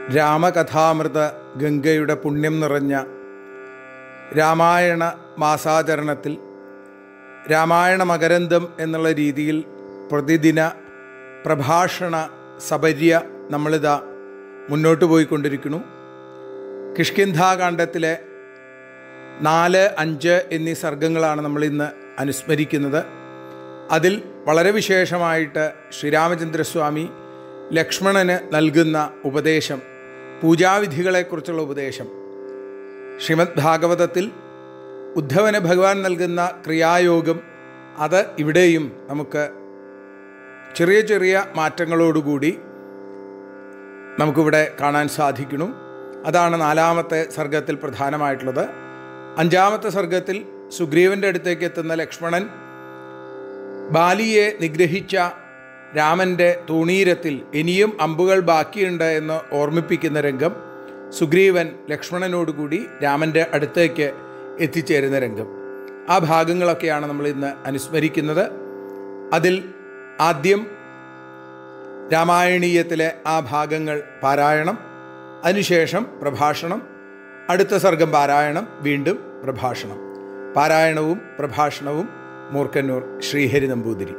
രാമകഥാമൃത ഗംഗയുടെ പുണ്യം നിറഞ്ഞ രാമായണ മാസാചരണത്തിൽ രാമായണ മകരന്തം എന്നുള്ള രീതിയിൽ പ്രതിദിന പ്രഭാഷണ സബര്യ നമ്മളിതാ മുന്നോട്ട് പോയിക്കൊണ്ടിരിക്കുന്നു കിഷ്കിന്ധാകാന്ഡത്തിലെ നാല് അഞ്ച് എന്നീ സർഗങ്ങളാണ് നമ്മൾ ഇന്ന് അനുസ്മരിക്കുന്നത് അതിൽ വളരെ വിശേഷമായിട്ട് ശ്രീരാമചന്ദ്രസ്വാമി ലക്ഷ്മണന് നൽകുന്ന ഉപദേശം പൂജാവിധികളെക്കുറിച്ചുള്ള ഉപദേശം ശ്രീമദ് ഭാഗവതത്തിൽ ഉദ്ധവന് ഭഗവാൻ നൽകുന്ന ക്രിയായോഗം അത് ഇവിടെയും നമുക്ക് ചെറിയ ചെറിയ മാറ്റങ്ങളോടുകൂടി നമുക്കിവിടെ കാണാൻ സാധിക്കുന്നു അതാണ് നാലാമത്തെ സർഗത്തിൽ പ്രധാനമായിട്ടുള്ളത് അഞ്ചാമത്തെ സർഗത്തിൽ സുഗ്രീവൻ്റെ അടുത്തേക്ക് എത്തുന്ന ലക്ഷ്മണൻ ബാലിയെ നിഗ്രഹിച്ച രാമൻ്റെ തൂണീരത്തിൽ ഇനിയും അമ്പുകൾ ബാക്കിയുണ്ട് എന്ന് ഓർമ്മിപ്പിക്കുന്ന രംഗം സുഗ്രീവൻ ലക്ഷ്മണനോടുകൂടി രാമൻ്റെ അടുത്തേക്ക് എത്തിച്ചേരുന്ന രംഗം ആ ഭാഗങ്ങളൊക്കെയാണ് നമ്മൾ ഇന്ന് അനുസ്മരിക്കുന്നത് അതിൽ ആദ്യം രാമായണീയത്തിലെ ആ ഭാഗങ്ങൾ പാരായണം അതിനുശേഷം പ്രഭാഷണം അടുത്ത സർഗം പാരായണം വീണ്ടും പ്രഭാഷണം പാരായണവും പ്രഭാഷണവും മൂർക്കന്നൂർ ശ്രീഹരി നമ്പൂതിരി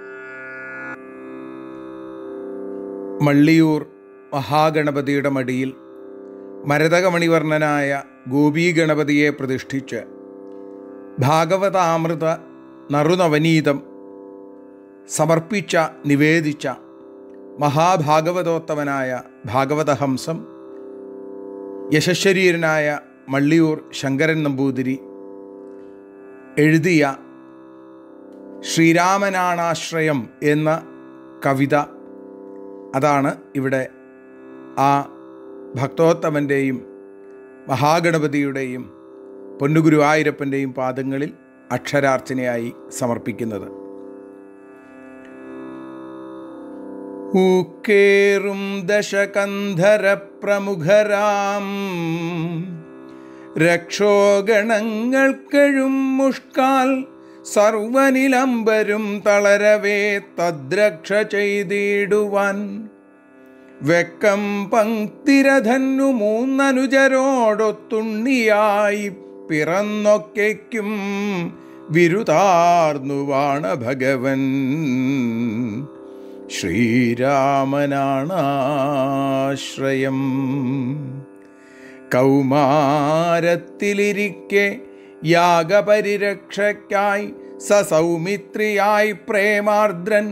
മള്ളിയൂർ മഹാഗണപതിയുടെ മടിയിൽ മരതകമണിവർണ്ണനായ ഗോപീഗണപതിയെ പ്രതിഷ്ഠിച്ച് ഭാഗവതാമൃത നറുനവനീതം സമർപ്പിച്ച നിവേദിച്ച മഹാഭാഗവതോത്തമനായ ഭാഗവതഹംസം യശശരീരനായ മള്ളിയൂർ ശങ്കരൻ നമ്പൂതിരി എഴുതിയ ശ്രീരാമനാണാശ്രയം എന്ന കവിത അതാണ് ഇവിടെ ആ ഭക്തോത്തമൻ്റെയും മഹാഗണപതിയുടെയും പൊന്നുഗുരുവായൂരപ്പൻ്റെയും പാദങ്ങളിൽ അക്ഷരാർച്ചനയായി സമർപ്പിക്കുന്നത് ഊക്കേറും ദശകന്ധര പ്രമുഖരാം രക്ഷോഗണങ്ങൾക്കഴും മുഷ്കാൽ സർവനിലംബരും തളരവേ തദ്രക്ഷ ചെയ്തിടുവാൻ വെക്കം പങ്ക്തിരധന്നു മൂന്നനുജരോടൊത്തുണ്ണിയായി പിറന്നൊക്കെയ്ക്കും വിരുതാർന്നുവാണ ഭഗവൻ ശ്രീരാമനാണാശ്രയം കൗമാരത്തിലിരിക്കെ യാഗപരിരക്ഷയ്ക്കായി സസൗമിത്രിയായി പ്രേമാർദ്രൻ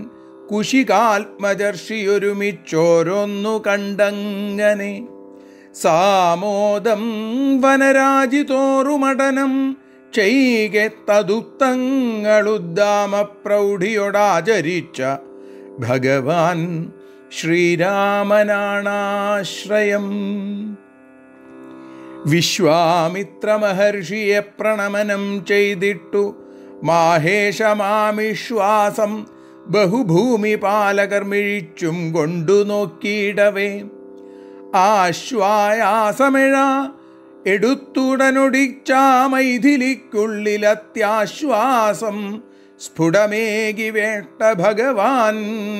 കുശികാത്മജർഷിയൊരുമിച്ചോരൊന്നു കണ്ടങ്ങനെ സാമോദം വനരാജിതോറുമടനം ചെയ്കെ തതുത്തങ്ങളുദ്ദാമ പ്രൗഢിയൊടാചരിച്ച ഭഗവാൻ ശ്രീരാമനാണാശ്രയം വിശ്വാമിത്ര മഹർഷിയെ പ്രണമനം ചെയ്തിട്ടു മാഹേഷമാമിശ്വാസം ബഹുഭൂമി പാലകർ മിഴിച്ചും കൊണ്ടു നോക്കിയിടവേ ആശ്വായാസമിഴ എടുത്തുടനൊടിച്ചാമൈഥിലിക്കുള്ളിലത്യാശ്വാസം സ്ഫുടമേകി വേട്ട ഭഗവാൻ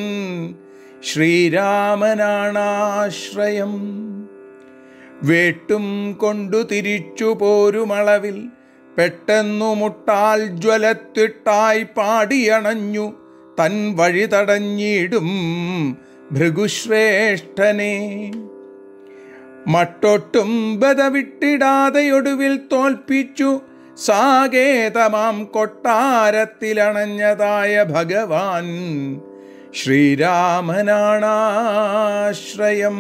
ശ്രീരാമനാണാശ്രയം വേട്ടും കൊണ്ടു തിരിച്ചു പോരുമളവിൽ പെട്ടെന്നു മുട്ടാൽ ജ്വലത്തിട്ടായി പാടിയണഞ്ഞു തൻ വഴി തടഞ്ഞിടും ഭൃഗുശ്രേഷ്ഠനെ മട്ടൊട്ടും ബതവിട്ടിടാതെ ഒടുവിൽ തോൽപ്പിച്ചു സാകേതമാം കൊട്ടാരത്തിലണഞ്ഞതായ ഭഗവാൻ ശ്രീരാമനാണാശ്രയം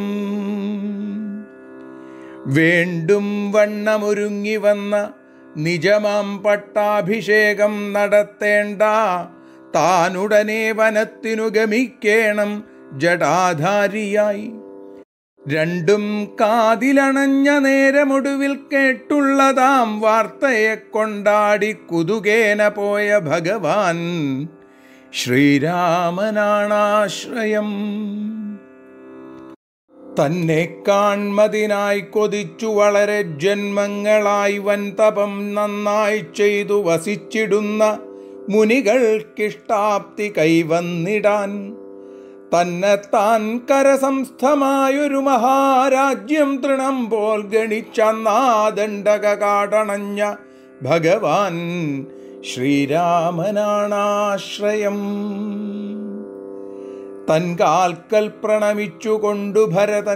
വേണ്ടും വണ്ണമൊരുങ്ങി വന്ന നിജമാം പട്ടാഭിഷേകം നടത്തേണ്ട താനുടനെ വനത്തിനു ഗമിക്കേണം ജടാധാരിയായി രണ്ടും കാതിലണഞ്ഞ നേരമൊടുവിൽ കേട്ടുള്ളതാം വാർത്തയെ കൊണ്ടാടി കുതുകേന പോയ ഭഗവാൻ ശ്രീരാമനാണാശ്രയം തന്നെ കാൺമതിനായി കൊതിച്ചു വളരെ ജന്മങ്ങളായി വൻതപം നന്നായി ചെയ്തു വസിച്ചിടുന്ന മുനികൾക്കിഷ്ടാപ്തി കൈവന്നിടാൻ തന്നെത്താൻ കരസംസ്ഥമായൊരു മഹാരാജ്യം തൃണം പോൽ ഗണിച്ച നാദണ്ഡക കാടണഞ്ഞ ഭഗവാൻ ശ്രീരാമനാണാശ്രയം തൻ കാൽക്കൽ പ്രണമിച്ചുകൊണ്ടു ഭരതൻ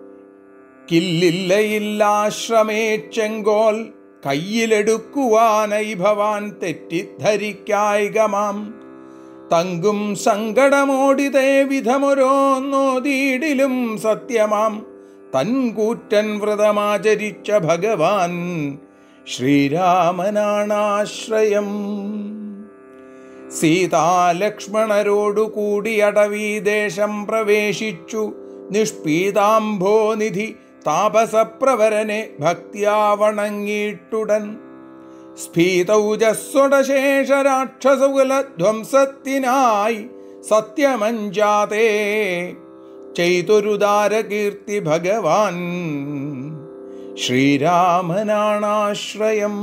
കില്ലില്ലയില്ലാശ്രമേ ചെങ്കോൽ കയ്യിലെടുക്കുവാനൈ ഭവാൻ തെറ്റിദ്ധരിക്കായികമാം തങ്കും സങ്കടമോടിതേ വിധമൊരോന്നോതീടിലും സത്യമാം തൻകൂറ്റൻ വ്രതമാചരിച്ച ഭഗവാൻ ശ്രീരാമനാണാശ്രയം സീതാലക്ഷ്മണരോടു കൂടി അടവീദേശം പ്രവേശിച്ചു നിഷ്പീതാംഭോനിധി താപസപ്രവരനെ ഭക്തിയാ വണങ്ങിയിട്ടുടൻ സ്ഫീതൗജസ്വടശേഷ രാക്ഷസകുലധ്വംസത്തിനായി സത്യമഞ്ചാതേ ചെയ്തൊരുദാരകീർത്തി ഭഗവാൻ ശ്രീരാമനാണാശ്രയം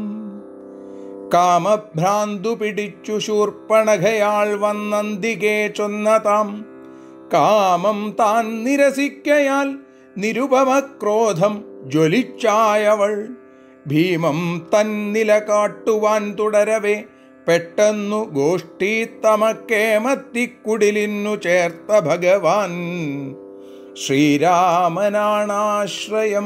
കാമഭ്രാന്തു പിടിച്ചു ശൂർപ്പണഘയാൾ വന്നന്തികെ ചൊന്നതാം കാമം താൻ നിരസിക്കയാൽ നിരുപമക്രോധം ജ്വലിച്ചായവൾ ഭീമം തന്നില കാട്ടുവാൻ തുടരവേ പെട്ടെന്നു ഗോഷ്ഠീത്തമക്കേമത്തിക്കുടിലിന്നു ചേർത്ത ഭഗവാൻ ശ്രീരാമനാണാശ്രയം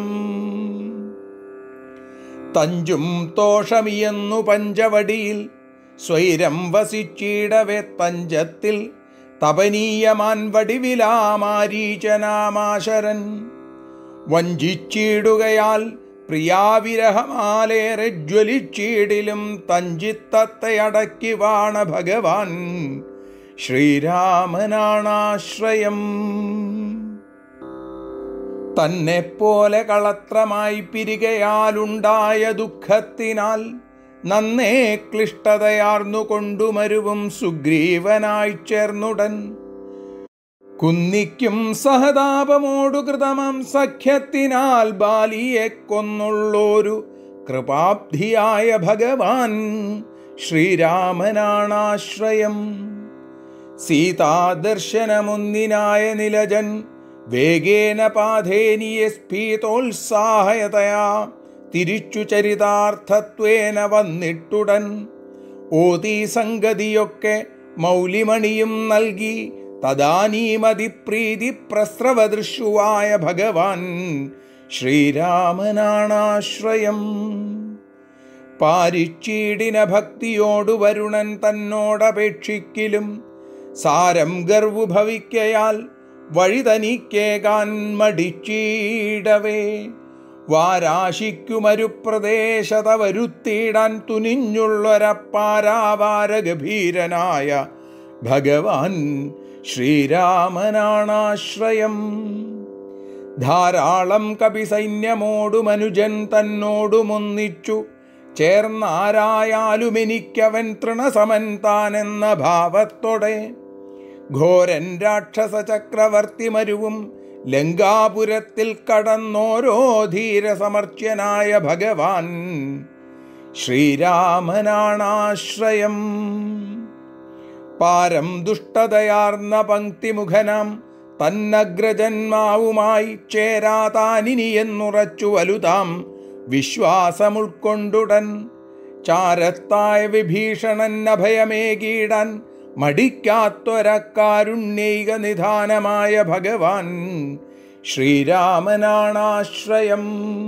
തഞ്ചും തോഷമിയെന്നു പഞ്ചവടിയിൽ സ്വൈരം വസിച്ചിടവെ തഞ്ചത്തിൽ തപനീയമാൻ വടിവിലാമാരീചനാമാശരൻ വഞ്ചിച്ചിടുകയാൽ പ്രിയാവിരഹമാലേറെ ജ്വലിച്ചീടിലും തഞ്ചിത്തത്തെ അടക്കി വാണ ഭഗവാൻ ശ്രീരാമനാണാശ്രയം തന്നെപ്പോലെ കളത്രമായി പിരികയാലുണ്ടായ ദുഃഖത്തിനാൽ നന്നേ ക്ലിഷ്ടതയാർന്നു കൊണ്ടുമരുവും സുഗ്രീവനായി ചേർന്നുടൻ കുന്നിക്കും സഹതാപമോടു കൃതമം സഖ്യത്തിനാൽ ബാലിയെ കൊന്നുള്ളോരു കൃപാബ്ധിയായ ഭഗവാൻ ശ്രീരാമനാണാശ്രയം സീതാദർശനമുന്നിനായ നിലജൻ വേഗേന പാധേനിയെ സ്ഫീതോത്സാഹയതയാ തിരിച്ചു ചരിതാർത്ഥത്വേന വന്നിട്ടുടൻ ഓതീ സംഗതിയൊക്കെ മൗലിമണിയും നൽകി തദാനീമതിപ്രീതി പ്രസ്രവദൃശുവായ ഭഗവാൻ ശ്രീരാമനാണാശ്രയം പാരിച്ചീടിന ഭക്തിയോടു വരുണൻ തന്നോടപേക്ഷിക്കിലും സാരം ഗർവു ഭവിക്കയാൽ വഴിതനിക്കേകാൻ മടിച്ചീടവേ വാരാശിക്കുമരുപ്രദേശത വരുത്തിയിടാൻ തുനിഞ്ഞുള്ളൊരപ്പാരാവാരഗഭീരനായ ഭഗവാൻ ശ്രീരാമനാണാശ്രയം ധാരാളം കപിസൈന്യമോടു മനുജൻ തന്നോടുമൊന്നിച്ചു ചേർന്നാരായാലും എനിക്കവൻ തൃണസമൻ താനെന്ന ഭാവത്തോടെ ഘോരൻ രാക്ഷസ ചക്രവർത്തി മരുവും ലങ്കാപുരത്തിൽ കടന്നോരോ ധീരസമർച്യനായ ഭഗവാൻ ശ്രീരാമനാണാശ്രയം പാരം ദുഷ്ടതയാർന്ന പങ്ക്തിമുഖനാം തന്നഗ്രജന്മാവുമായി ചേരാതാനിനിയെന്നുറച്ചു വലുതാം വിശ്വാസമുൾക്കൊണ്ടുടൻ ചാരത്തായ വിഭീഷണൻ അഭയമേകീടാൻ മടിക്കാത്തൊരക്കാരുണ്യൈക നിധാനമായ ഭഗവാൻ ശ്രീരാമനാണാശ്രയം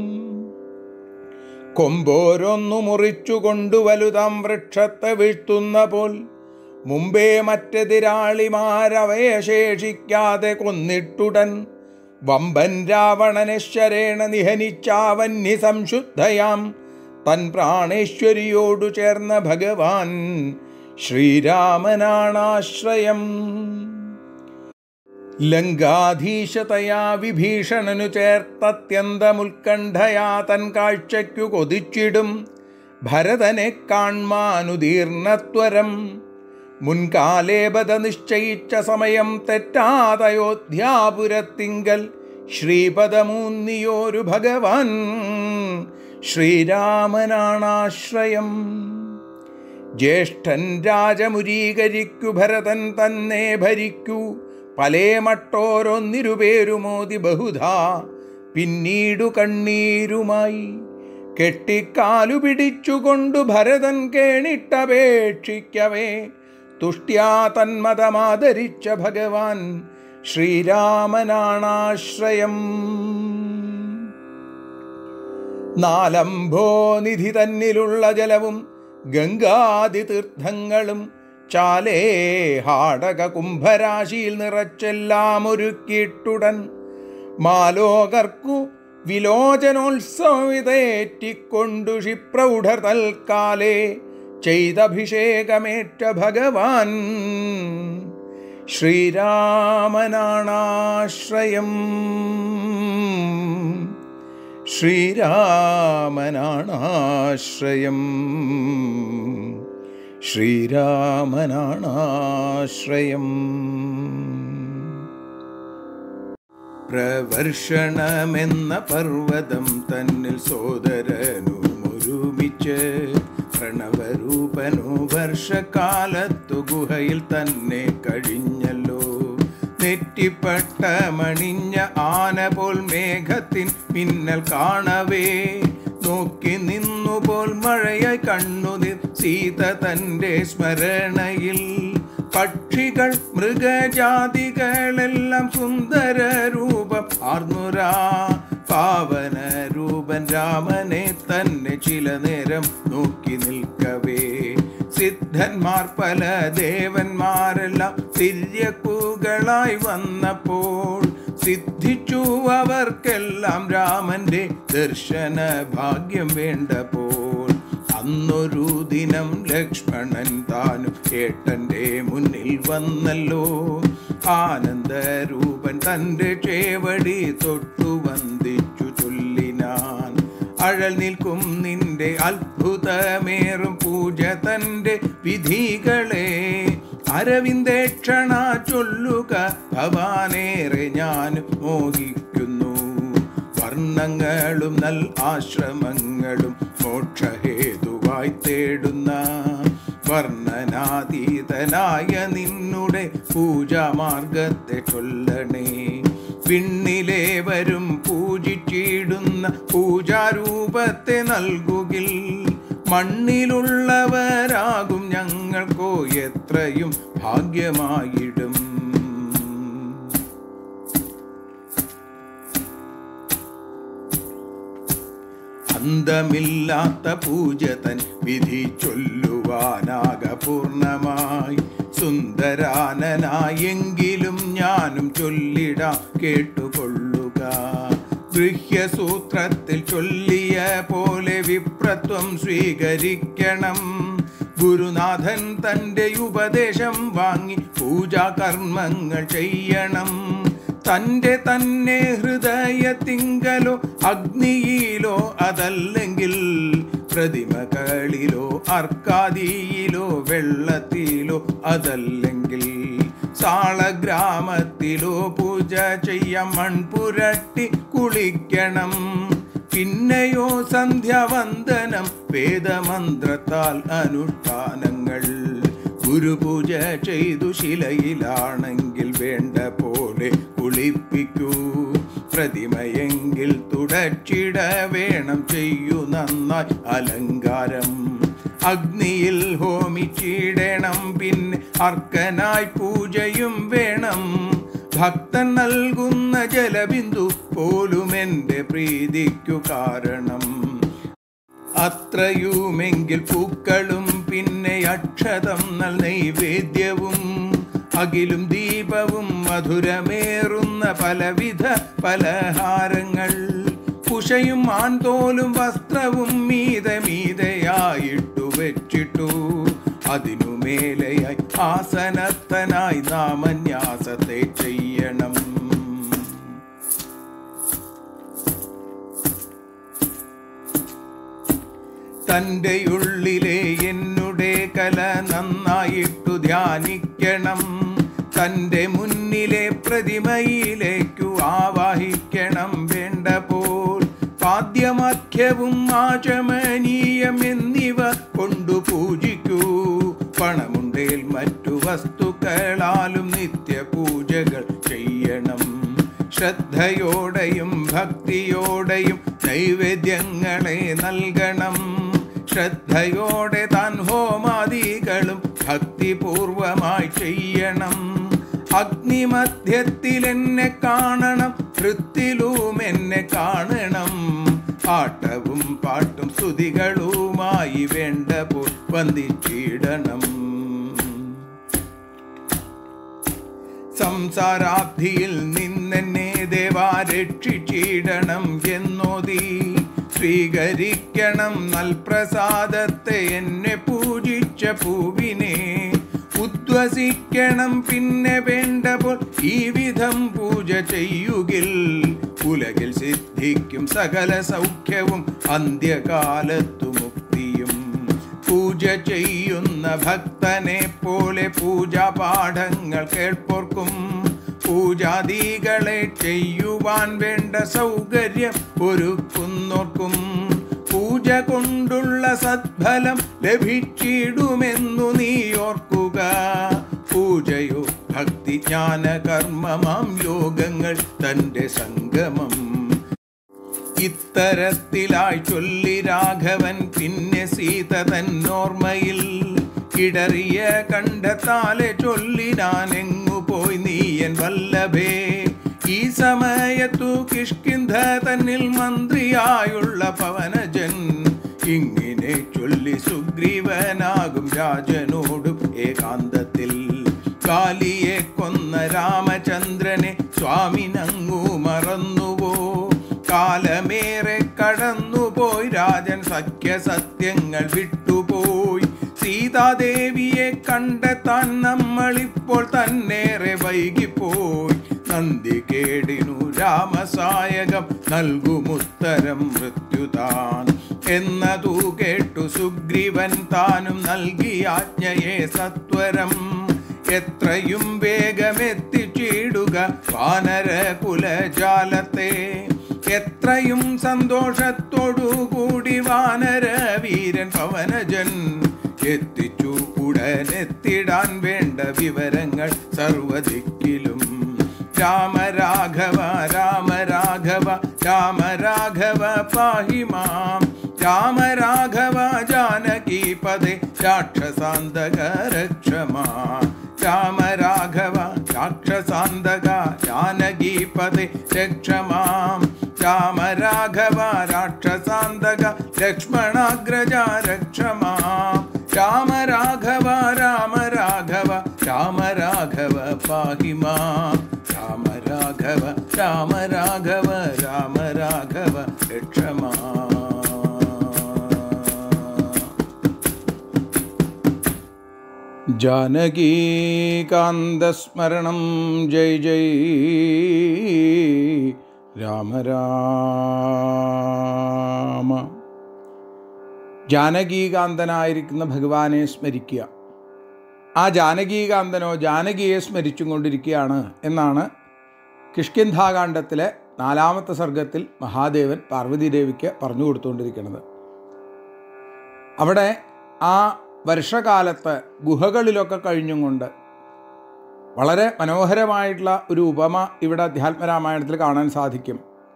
കൊമ്പോരൊന്നു മുറിച്ചു കൊണ്ടുവലുതാം വൃക്ഷത്തെ വീഴ്ത്തുന്ന പോൽ മുമ്പേ മറ്റെതിരാളിമാരവയെ ശേഷിക്കാതെ കൊന്നിട്ടുടൻ വമ്പൻ രാവണനശ്വരേണ നിഹനിച്ചാവന്നി സംശുദ്ധയാം തൻ പ്രാണേശ്വരിയോടു ചേർന്ന ഭഗവാൻ ശ്രീരാമനാണാശ്രയം ലങ്കാധീശതയാ വിഭീഷണനു ചേർത്തത്യന്തമുത്കണ്ഠയാ തൻ കാഴ്ചയ്ക്കു കൊതിച്ചിടും ഭരതനെ കാൺമാനുദീർണത്വരം മുൻകാലേ ബത നിശ്ചയിച്ച സമയം തെറ്റാതയോധ്യാപുരത്തിങ്കൽ ശ്രീപദമൂന്നിയോരു ഭഗവാൻ ശ്രീരാമനാണാശ്രയം ജ്യേഷ്ഠൻ രാജമുരീകരിക്കു ഭരതൻ തന്നെ ഭരിക്കൂ പലേ മട്ടോരൊന്നിരുപേരുമോതി ബഹുധാ പിന്നീടു കണ്ണീരുമായി കെട്ടിക്കാലു പിടിച്ചുകൊണ്ടു ഭരതൻ കേണിട്ടപേക്ഷിക്കവേ തുഷ്ട്യാ തന്മതമാദരിച്ച ഭഗവാൻ ശ്രീരാമനാണാശ്രയം നാലംഭോനിധി തന്നിലുള്ള ജലവും ഗംഗാതി തീർത്ഥങ്ങളും ചാലേ ഹാടക കുംഭരാശിയിൽ നിറച്ചെല്ലാം ഒരുക്കിയിട്ടുടൻ മാലോകർക്കു വിലോചനോത്സവിതേറ്റിക്കൊണ്ടു ക്ഷിപ്രൗഢർ തൽക്കാലേ ചെയ്തഭിഷേകമേറ്റ ഭഗവാൻ ശ്രീരാമനാണാശ്രയം ശ്രീരാമനാണാശ്രയം ശ്രീരാമനാണാശ്രയം പ്രവർഷണമെന്ന പർവ്വതം തന്നിൽ സോദരനും ഒരുമിച്ച് പ്രണവരൂപനോ വർഷകാലത്തു ഗുഹയിൽ തന്നെ കഴിഞ്ഞല്ലോ നെറ്റിപ്പട്ട മണിഞ്ഞ ആന പോൽ മേഘത്തിൻ മിന്നൽ കാണവേ നോക്കി നിന്നു പോൽ മഴയായി കണ്ണുനിർ സീത തൻ്റെ സ്മരണയിൽ പക്ഷികൾ മൃഗജാതികളെല്ലാം സുന്ദര രൂപം ആർന്നുരാ പാവന രൂപൻ രാമനെ തന്നെ ചില നേരം നോക്കി നിൽക്കവേ സിദ്ധന്മാർ പല ദേവന്മാരെല്ലാം തിര്യക്കുകളായി വന്നപ്പോൾ സിദ്ധിച്ചു അവർക്കെല്ലാം രാമന്റെ ദർശന ഭാഗ്യം വേണ്ടപ്പോൾ അന്നൊരു ദിനം ലക്ഷ്മണൻ താനും ഏട്ടന്റെ മുന്നിൽ വന്നല്ലോ ആനന്ദരൂപൻ തന്റെ ചേവടി തൊട്ടു വന്ദിച്ചു ചൊല്ലിനാൻ അഴൽ നിൽക്കും നിന്റെ അത്ഭുതമേറും പൂജ തന്റെ വിധികളെ അരവിന്ദേക്ഷണ ചൊല്ലുക ഭവാനേറെ ഞാൻ മോഹിക്കുന്നു വർണ്ണങ്ങളും നൽ ആശ്രമങ്ങളും മോക്ഷഹേതുവായി തേടുന്ന വർണ്ണനാതീതനായ നിന്നുടെ പൂജാമാർഗത്തെ ചൊല്ലണേ പിന്നിലെ വരും പൂജിച്ചിടുന്ന പൂജാരൂപത്തെ നൽകുകിൽ മണ്ണിലുള്ളവരാകും ഞങ്ങൾക്കോ എത്രയും ഭാഗ്യമായിടും അന്തമില്ലാത്ത പൂജ തൻ വിധി ചൊല്ലുവാനാകപൂർണമായി സുന്ദരാനനായെങ്കിലും ഞാനും ചൊല്ലിടാം കേട്ടുകൊള്ളുക ഗൃഹ്യസൂത്രത്തിൽ ചൊല്ലിയ പോലെ വിപ്രത്വം സ്വീകരിക്കണം ഗുരുനാഥൻ തൻ്റെ ഉപദേശം വാങ്ങി പൂജാകർമ്മങ്ങൾ ചെയ്യണം തൻ്റെ തന്നെ ഹൃദയത്തിങ്കലോ അഗ്നിയിലോ അതല്ലെങ്കിൽ പ്രതിമകളിലോ അർക്കാദിയിലോ വെള്ളത്തിലോ അതല്ലെങ്കിൽ സാളഗ്രാമത്തിലോ പൂജ ചെയ്യാൻ മൺപുരട്ടി കുളിക്കണം പിന്നെയോ സന്ധ്യാവന്ദനം വേദമന്ത്രത്താൽ അനുഷ്ഠാനങ്ങൾ ഗുരുപൂജ ചെയ്തു ശിലയിലാണെങ്കിൽ വേണ്ട പോലെ കുളിപ്പിക്കൂ പ്രതിമയെങ്കിൽ തുടച്ചിട വേണം ചെയ്യൂ നന്നായി അലങ്കാരം അഗ്നിയിൽ ഹോമിച്ചിടണം പിന്നെ അർക്കനായി പൂജയും വേണം ഭക്തൻ നൽകുന്ന ജലബിന്ദു പോലും എൻ്റെ പ്രീതിക്കു കാരണം അത്രയുമെങ്കിൽ പൂക്കളും പിന്നെ അക്ഷതം നൽ നൈവേദ്യവും അകിലും ദീപവും മധുരമേറുന്ന പലവിധ പലഹാരങ്ങൾ കുശയും ആൺതോലും വസ്ത്രവും മീതെ മീതയായിട്ടു വെച്ചിട്ടു അതിനു മേലെയായി ആസനത്തനായി നാമന്യാസത്തെ ചെയ്യണം തൻ്റെ ഉള്ളിലെ എന്നുടെ കല നന്നായിട്ടു ധ്യാനിക്കണം തൻ്റെ മുന്നിലെ പ്രതിമയിലേക്കു ആവാഹിക്കണം വേണ്ട പോൽ പാദ്യമഖ്യവും ആചമനീയം എന്നിവ കൊണ്ടു പൂജിക്കൂ പണമുണ്ടേൽ മറ്റു വസ്തുക്കളാലും നിത്യപൂജകൾ ശ്രദ്ധയോടെയും ഭക്തിയോടെയും നൈവേദ്യങ്ങളെ നൽകണം ശ്രദ്ധയോടെ താൻ ഹോമാദികളും ഭക്തിപൂർവമായി ചെയ്യണം അഗ്നിമധ്യത്തിൽ എന്നെ കാണണം വൃത്തിലും എന്നെ കാണണം ആട്ടവും പാട്ടും സ്തുതികളുമായി വേണ്ടപ്പോൾ വന്ദിച്ചിടണം സംസാരാബ്ധിയിൽ നിന്നെന്നെ ദേവാ രക്ഷിച്ചിടണം എന്നോതി സ്വീകരിക്കണം നൽപ്രസാദത്തെ എന്നെ പൂജിച്ച പൂവിനെ ഉദ്വസിക്കണം പിന്നെ വേണ്ടപ്പോൾ ഈ വിധം പൂജ ചെയ്യുകിൽ ഉലകിൽ സിദ്ധിക്കും സകല സൗഖ്യവും അന്ത്യകാലത്തു മുക്തിയും പൂജ ചെയ്യുന്ന ഭക്തനെ പോലെ പൂജാപാഠങ്ങൾ കേൾപ്പോർക്കും പൂജാദികളെ ചെയ്യുവാൻ വേണ്ട സൗകര്യം ഒരുക്കുന്നോർക്കും പൂജ കൊണ്ടുള്ള സദ്ഫലം ലഭിച്ചിടുമെന്നു നീ ഓർക്കുക പൂജയോ ഭക്തി ജ്ഞാന കർമ്മമാം യോഗങ്ങൾ തൻ്റെ സംഗമം ഇത്തരത്തിലായി ചൊല്ലി രാഘവൻ പിന്നെ സീത തന്നോർമ്മയിൽ ഇടറിയ കണ്ടെത്താലെ ചൊല്ലിനാൻ എങ്ങു പോയി നീയൻ വല്ലഭേ ഈ സമയത്തു കിഷ്കിന്ധ തന്നിൽ മന്ത്രിയായുള്ള പവനജൻ ഇങ്ങനെ ചൊല്ലി സുഗ്രീവനാകും രാജനോടും ഏകാന്തത്തിൽ കാലിയെ കൊന്ന രാമചന്ദ്രനെ സ്വാമിനങ്ങു മറന്നുവോ കാലമേറെ കടന്നുപോയി രാജൻ സഖ്യസത്യങ്ങൾ വിട്ടുപോയി സീതാദേവിയെ കണ്ടെത്താൻ നമ്മളിപ്പോൾ തന്നേറെ വൈകിപ്പോയി നന്ദി കേടിനു രാമസായകം നൽകുമുത്തരം മൃത്യുതാൻ എന്നതു കേട്ടു സുഗ്രീവൻ താനും നൽകി ആജ്ഞയെ സത്വരം എത്രയും വേഗമെത്തിച്ചിടുക വാനര കുലജാലത്തെ എത്രയും സന്തോഷത്തോടു കൂടി വാനര വീരൻ പവനജൻ എത്തിച്ചു ഉടനെത്തിടാൻ വേണ്ട വിവരങ്ങൾ സർവദിക്കിലും രാമരാഘവ രാമരാഘവ രാമരാഘവ പാഹിമാം രാമരാഘവ ജാനകി പദേ രാക്ഷസാന്തക രക്ഷമാ രാമരാഘവ രാക്ഷസാന്തക ജാനകി പദേ രക്ഷമാം രാമരാഘവ രാക്ഷസാന്തക ലക്ഷ്മണാഗ്രജ രക്ഷമാം രാമരാഘവ രാമരാഘവ രാമരാഘവ പാഹിമാ രാമരാഘവ രാമരാഘവ രാമരാഘവ രക്ഷമാ ജാനകീകാന്തസ്മരണം ജയ് ജയ് രാമ രാമ ജാനകീകാന്തനായിരിക്കുന്ന ഭഗവാനെ സ്മരിക്കുക ആ ജാനകീകാന്തനോ ജാനകിയെ സ്മരിച്ചും കൊണ്ടിരിക്കുകയാണ് എന്നാണ് കിഷ്കിന്ധാകാന്ഡത്തിലെ നാലാമത്തെ സർഗത്തിൽ മഹാദേവൻ പാർവതീദേവിക്ക് പറഞ്ഞു കൊടുത്തുകൊണ്ടിരിക്കുന്നത് അവിടെ ആ വർഷകാലത്ത് ഗുഹകളിലൊക്കെ കഴിഞ്ഞും കൊണ്ട് വളരെ മനോഹരമായിട്ടുള്ള ഒരു ഉപമ ഇവിടെ അധ്യാത്മരാമായണത്തിൽ കാണാൻ സാധിക്കും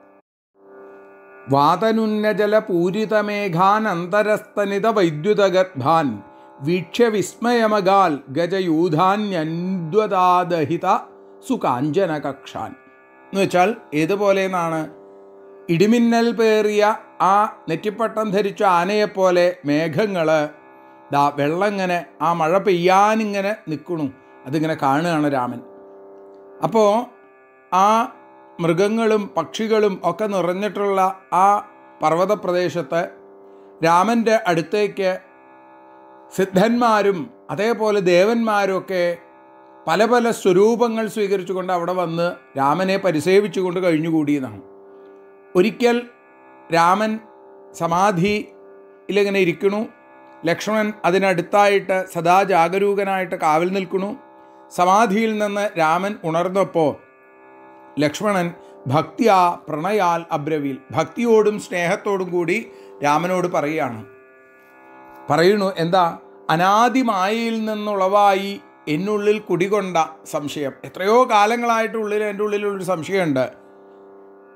വാതനുന്നജല പൂരിതമേഘാനന്തരസ്തനിത വൈദ്യുതഗർഭാൻ വീക്ഷ്യ വിസ്മയമകാൽ ഗജയൂധാന്യന്വദാദഹിത സുകാഞ്ചന കക്ഷാൻ എന്ന് വെച്ചാൽ ഏതുപോലെ എന്നാണ് ഇടിമിന്നൽ പേറിയ ആ നെറ്റിപ്പട്ടം ധരിച്ച ആനയെപ്പോലെ മേഘങ്ങൾ ദാ വെള്ളം ഇങ്ങനെ ആ മഴ പെയ്യാനിങ്ങനെ നിൽക്കണു അതിങ്ങനെ കാണുകയാണ് രാമൻ അപ്പോൾ ആ മൃഗങ്ങളും പക്ഷികളും ഒക്കെ നിറഞ്ഞിട്ടുള്ള ആ പർവ്വത പ്രദേശത്ത് രാമൻ്റെ അടുത്തേക്ക് സിദ്ധന്മാരും അതേപോലെ ദേവന്മാരും ഒക്കെ പല പല സ്വരൂപങ്ങൾ സ്വീകരിച്ചുകൊണ്ട് അവിടെ വന്ന് രാമനെ പരിസേവിച്ചുകൊണ്ട് കഴിഞ്ഞുകൂടിയതാണ് ഒരിക്കൽ രാമൻ സമാധിയിലിങ്ങനെ ഇരിക്കണു ലക്ഷ്മണൻ അതിനടുത്തായിട്ട് സദാ ജാഗരൂകനായിട്ട് കാവൽ നിൽക്കണു സമാധിയിൽ നിന്ന് രാമൻ ഉണർന്നപ്പോൾ ലക്ഷ്മണൻ ഭക്തിയാ പ്രണയാൽ അബ്രവിൽ ഭക്തിയോടും സ്നേഹത്തോടും കൂടി രാമനോട് പറയുകയാണ് പറയുന്നു എന്താ അനാദിമായയിൽ നിന്നുളവായി എന്നുള്ളിൽ കുടികൊണ്ട സംശയം എത്രയോ കാലങ്ങളായിട്ട് ഉള്ളിൽ എൻ്റെ ഉള്ളിലൊരു സംശയമുണ്ട്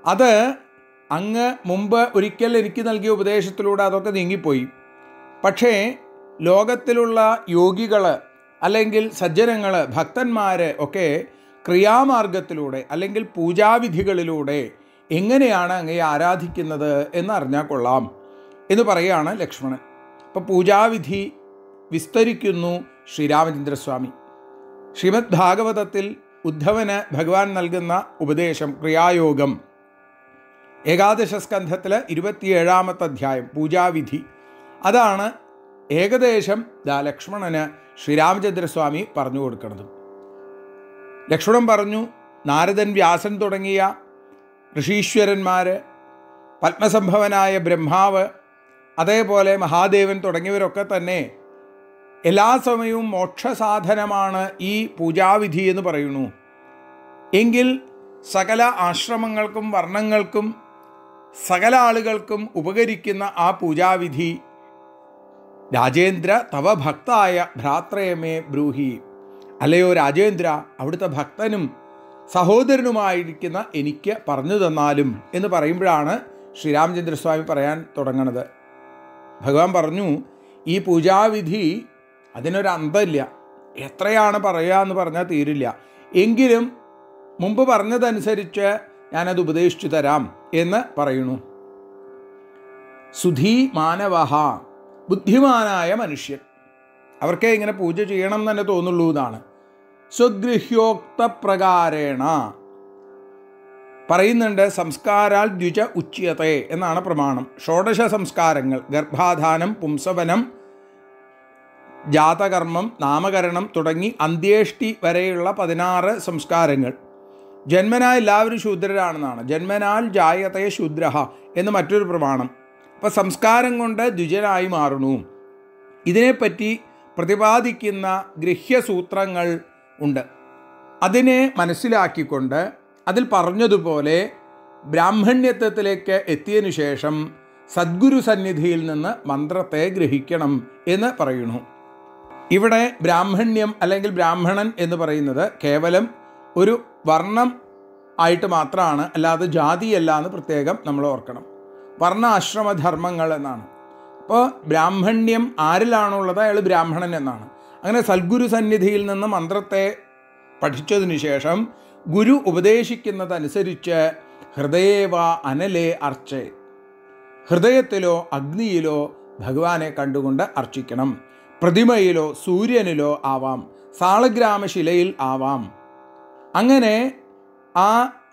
അത് അങ്ങ് മുമ്പ് ഒരിക്കൽ എനിക്ക് നൽകിയ ഉപദേശത്തിലൂടെ അതൊക്കെ നീങ്ങിപ്പോയി പക്ഷേ ലോകത്തിലുള്ള യോഗികൾ അല്ലെങ്കിൽ സജ്ജനങ്ങൾ ഭക്തന്മാർ ഒക്കെ ക്രിയാമാർഗത്തിലൂടെ അല്ലെങ്കിൽ പൂജാവിധികളിലൂടെ എങ്ങനെയാണ് അങ്ങയെ ആരാധിക്കുന്നത് എന്ന് അറിഞ്ഞാൽ കൊള്ളാം എന്ന് പറയുകയാണ് ലക്ഷ്മണൻ അപ്പോൾ പൂജാവിധി വിസ്തരിക്കുന്നു ശ്രീരാമചന്ദ്രസ്വാമി ശ്രീമദ് ഭാഗവതത്തിൽ ഉദ്ധവന് ഭഗവാൻ നൽകുന്ന ഉപദേശം ക്രിയായോഗം ഏകാദശ സ്കന്ധത്തിൽ ഇരുപത്തിയേഴാമത്തെ അധ്യായം പൂജാവിധി അതാണ് ഏകദേശം ദാ ലക്ഷ്മണന് ശ്രീരാമചന്ദ്രസ്വാമി പറഞ്ഞു കൊടുക്കുന്നത് ലക്ഷ്മണൻ പറഞ്ഞു നാരദൻ വ്യാസൻ തുടങ്ങിയ ഋഷീശ്വരന്മാർ പത്മസംഭവനായ ബ്രഹ്മാവ് അതേപോലെ മഹാദേവൻ തുടങ്ങിയവരൊക്കെ തന്നെ എല്ലാ സമയവും മോക്ഷസാധനമാണ് ഈ പൂജാവിധി എന്ന് പറയുന്നു എങ്കിൽ സകല ആശ്രമങ്ങൾക്കും വർണ്ണങ്ങൾക്കും സകല ആളുകൾക്കും ഉപകരിക്കുന്ന ആ പൂജാവിധി രാജേന്ദ്ര തവ ഭക്തായ ഭ്രാത്രയമേ ബ്രൂഹി അല്ലയോ രാജേന്ദ്ര അവിടുത്തെ ഭക്തനും സഹോദരനുമായിരിക്കുന്ന എനിക്ക് പറഞ്ഞു തന്നാലും എന്ന് പറയുമ്പോഴാണ് ശ്രീരാമചന്ദ്രസ്വാമി പറയാൻ തുടങ്ങണത് ഭഗവാൻ പറഞ്ഞു ഈ പൂജാവിധി അതിനൊരു അന്തമില്ല എത്രയാണ് പറയുക എന്ന് പറഞ്ഞാൽ തീരില്ല എങ്കിലും മുമ്പ് പറഞ്ഞതനുസരിച്ച് ഞാനത് ഉപദേശിച്ചു തരാം എന്ന് പറയുന്നു സുധീ മാനവഹ ബുദ്ധിമാനായ മനുഷ്യൻ അവർക്ക് ഇങ്ങനെ പൂജ ചെയ്യണം എന്ന് തന്നെ തോന്നുള്ളൂ എന്നാണ് സ്വഗൃഹ്യോക്ത പ്രകാരേണ പറയുന്നുണ്ട് സംസ്കാരാൽ ദ്വിജ ഉച്യത്തെ എന്നാണ് പ്രമാണം ഷോഡശ സംസ്കാരങ്ങൾ ഗർഭാധാനം പുംസവനം ജാതകർമ്മം നാമകരണം തുടങ്ങി അന്ത്യേഷ്ടി വരെയുള്ള പതിനാറ് സംസ്കാരങ്ങൾ ജന്മനാ എല്ലാവരും ശൂദ്രരാണെന്നാണ് ജന്മനാൽ ജായത്തെ ശൂദ്രഹ എന്ന് മറ്റൊരു പ്രമാണം അപ്പോൾ സംസ്കാരം കൊണ്ട് ദ്വിജനായി മാറുന്നു ഇതിനെപ്പറ്റി പ്രതിപാദിക്കുന്ന ഗൃഹ്യസൂത്രങ്ങൾ ഉണ്ട് അതിനെ മനസ്സിലാക്കിക്കൊണ്ട് അതിൽ പറഞ്ഞതുപോലെ ബ്രാഹ്മണ്യത്വത്തിലേക്ക് എത്തിയതിനു ശേഷം സദ്ഗുരു സന്നിധിയിൽ നിന്ന് മന്ത്രത്തെ ഗ്രഹിക്കണം എന്ന് പറയുന്നു ഇവിടെ ബ്രാഹ്മണ്യം അല്ലെങ്കിൽ ബ്രാഹ്മണൻ എന്ന് പറയുന്നത് കേവലം ഒരു വർണ്ണം ആയിട്ട് മാത്രമാണ് അല്ലാതെ ജാതിയല്ല എന്ന് പ്രത്യേകം നമ്മൾ ഓർക്കണം വർണ്ണ ആശ്രമധർമ്മങ്ങൾ എന്നാണ് അപ്പോൾ ബ്രാഹ്മണ്യം ആരിലാണുള്ളത് അയാൾ ബ്രാഹ്മണൻ എന്നാണ് അങ്ങനെ സദ്ഗുരു സന്നിധിയിൽ നിന്ന് മന്ത്രത്തെ പഠിച്ചതിന് ശേഷം ഗുരു ഉപദേശിക്കുന്നതനുസരിച്ച് ഹൃദയേവ അനലേ അർച്ചേ ഹൃദയത്തിലോ അഗ്നിയിലോ ഭഗവാനെ കണ്ടുകൊണ്ട് അർച്ചിക്കണം പ്രതിമയിലോ സൂര്യനിലോ ആവാം സാളഗ്രാമശിലയിൽ ആവാം അങ്ങനെ ആ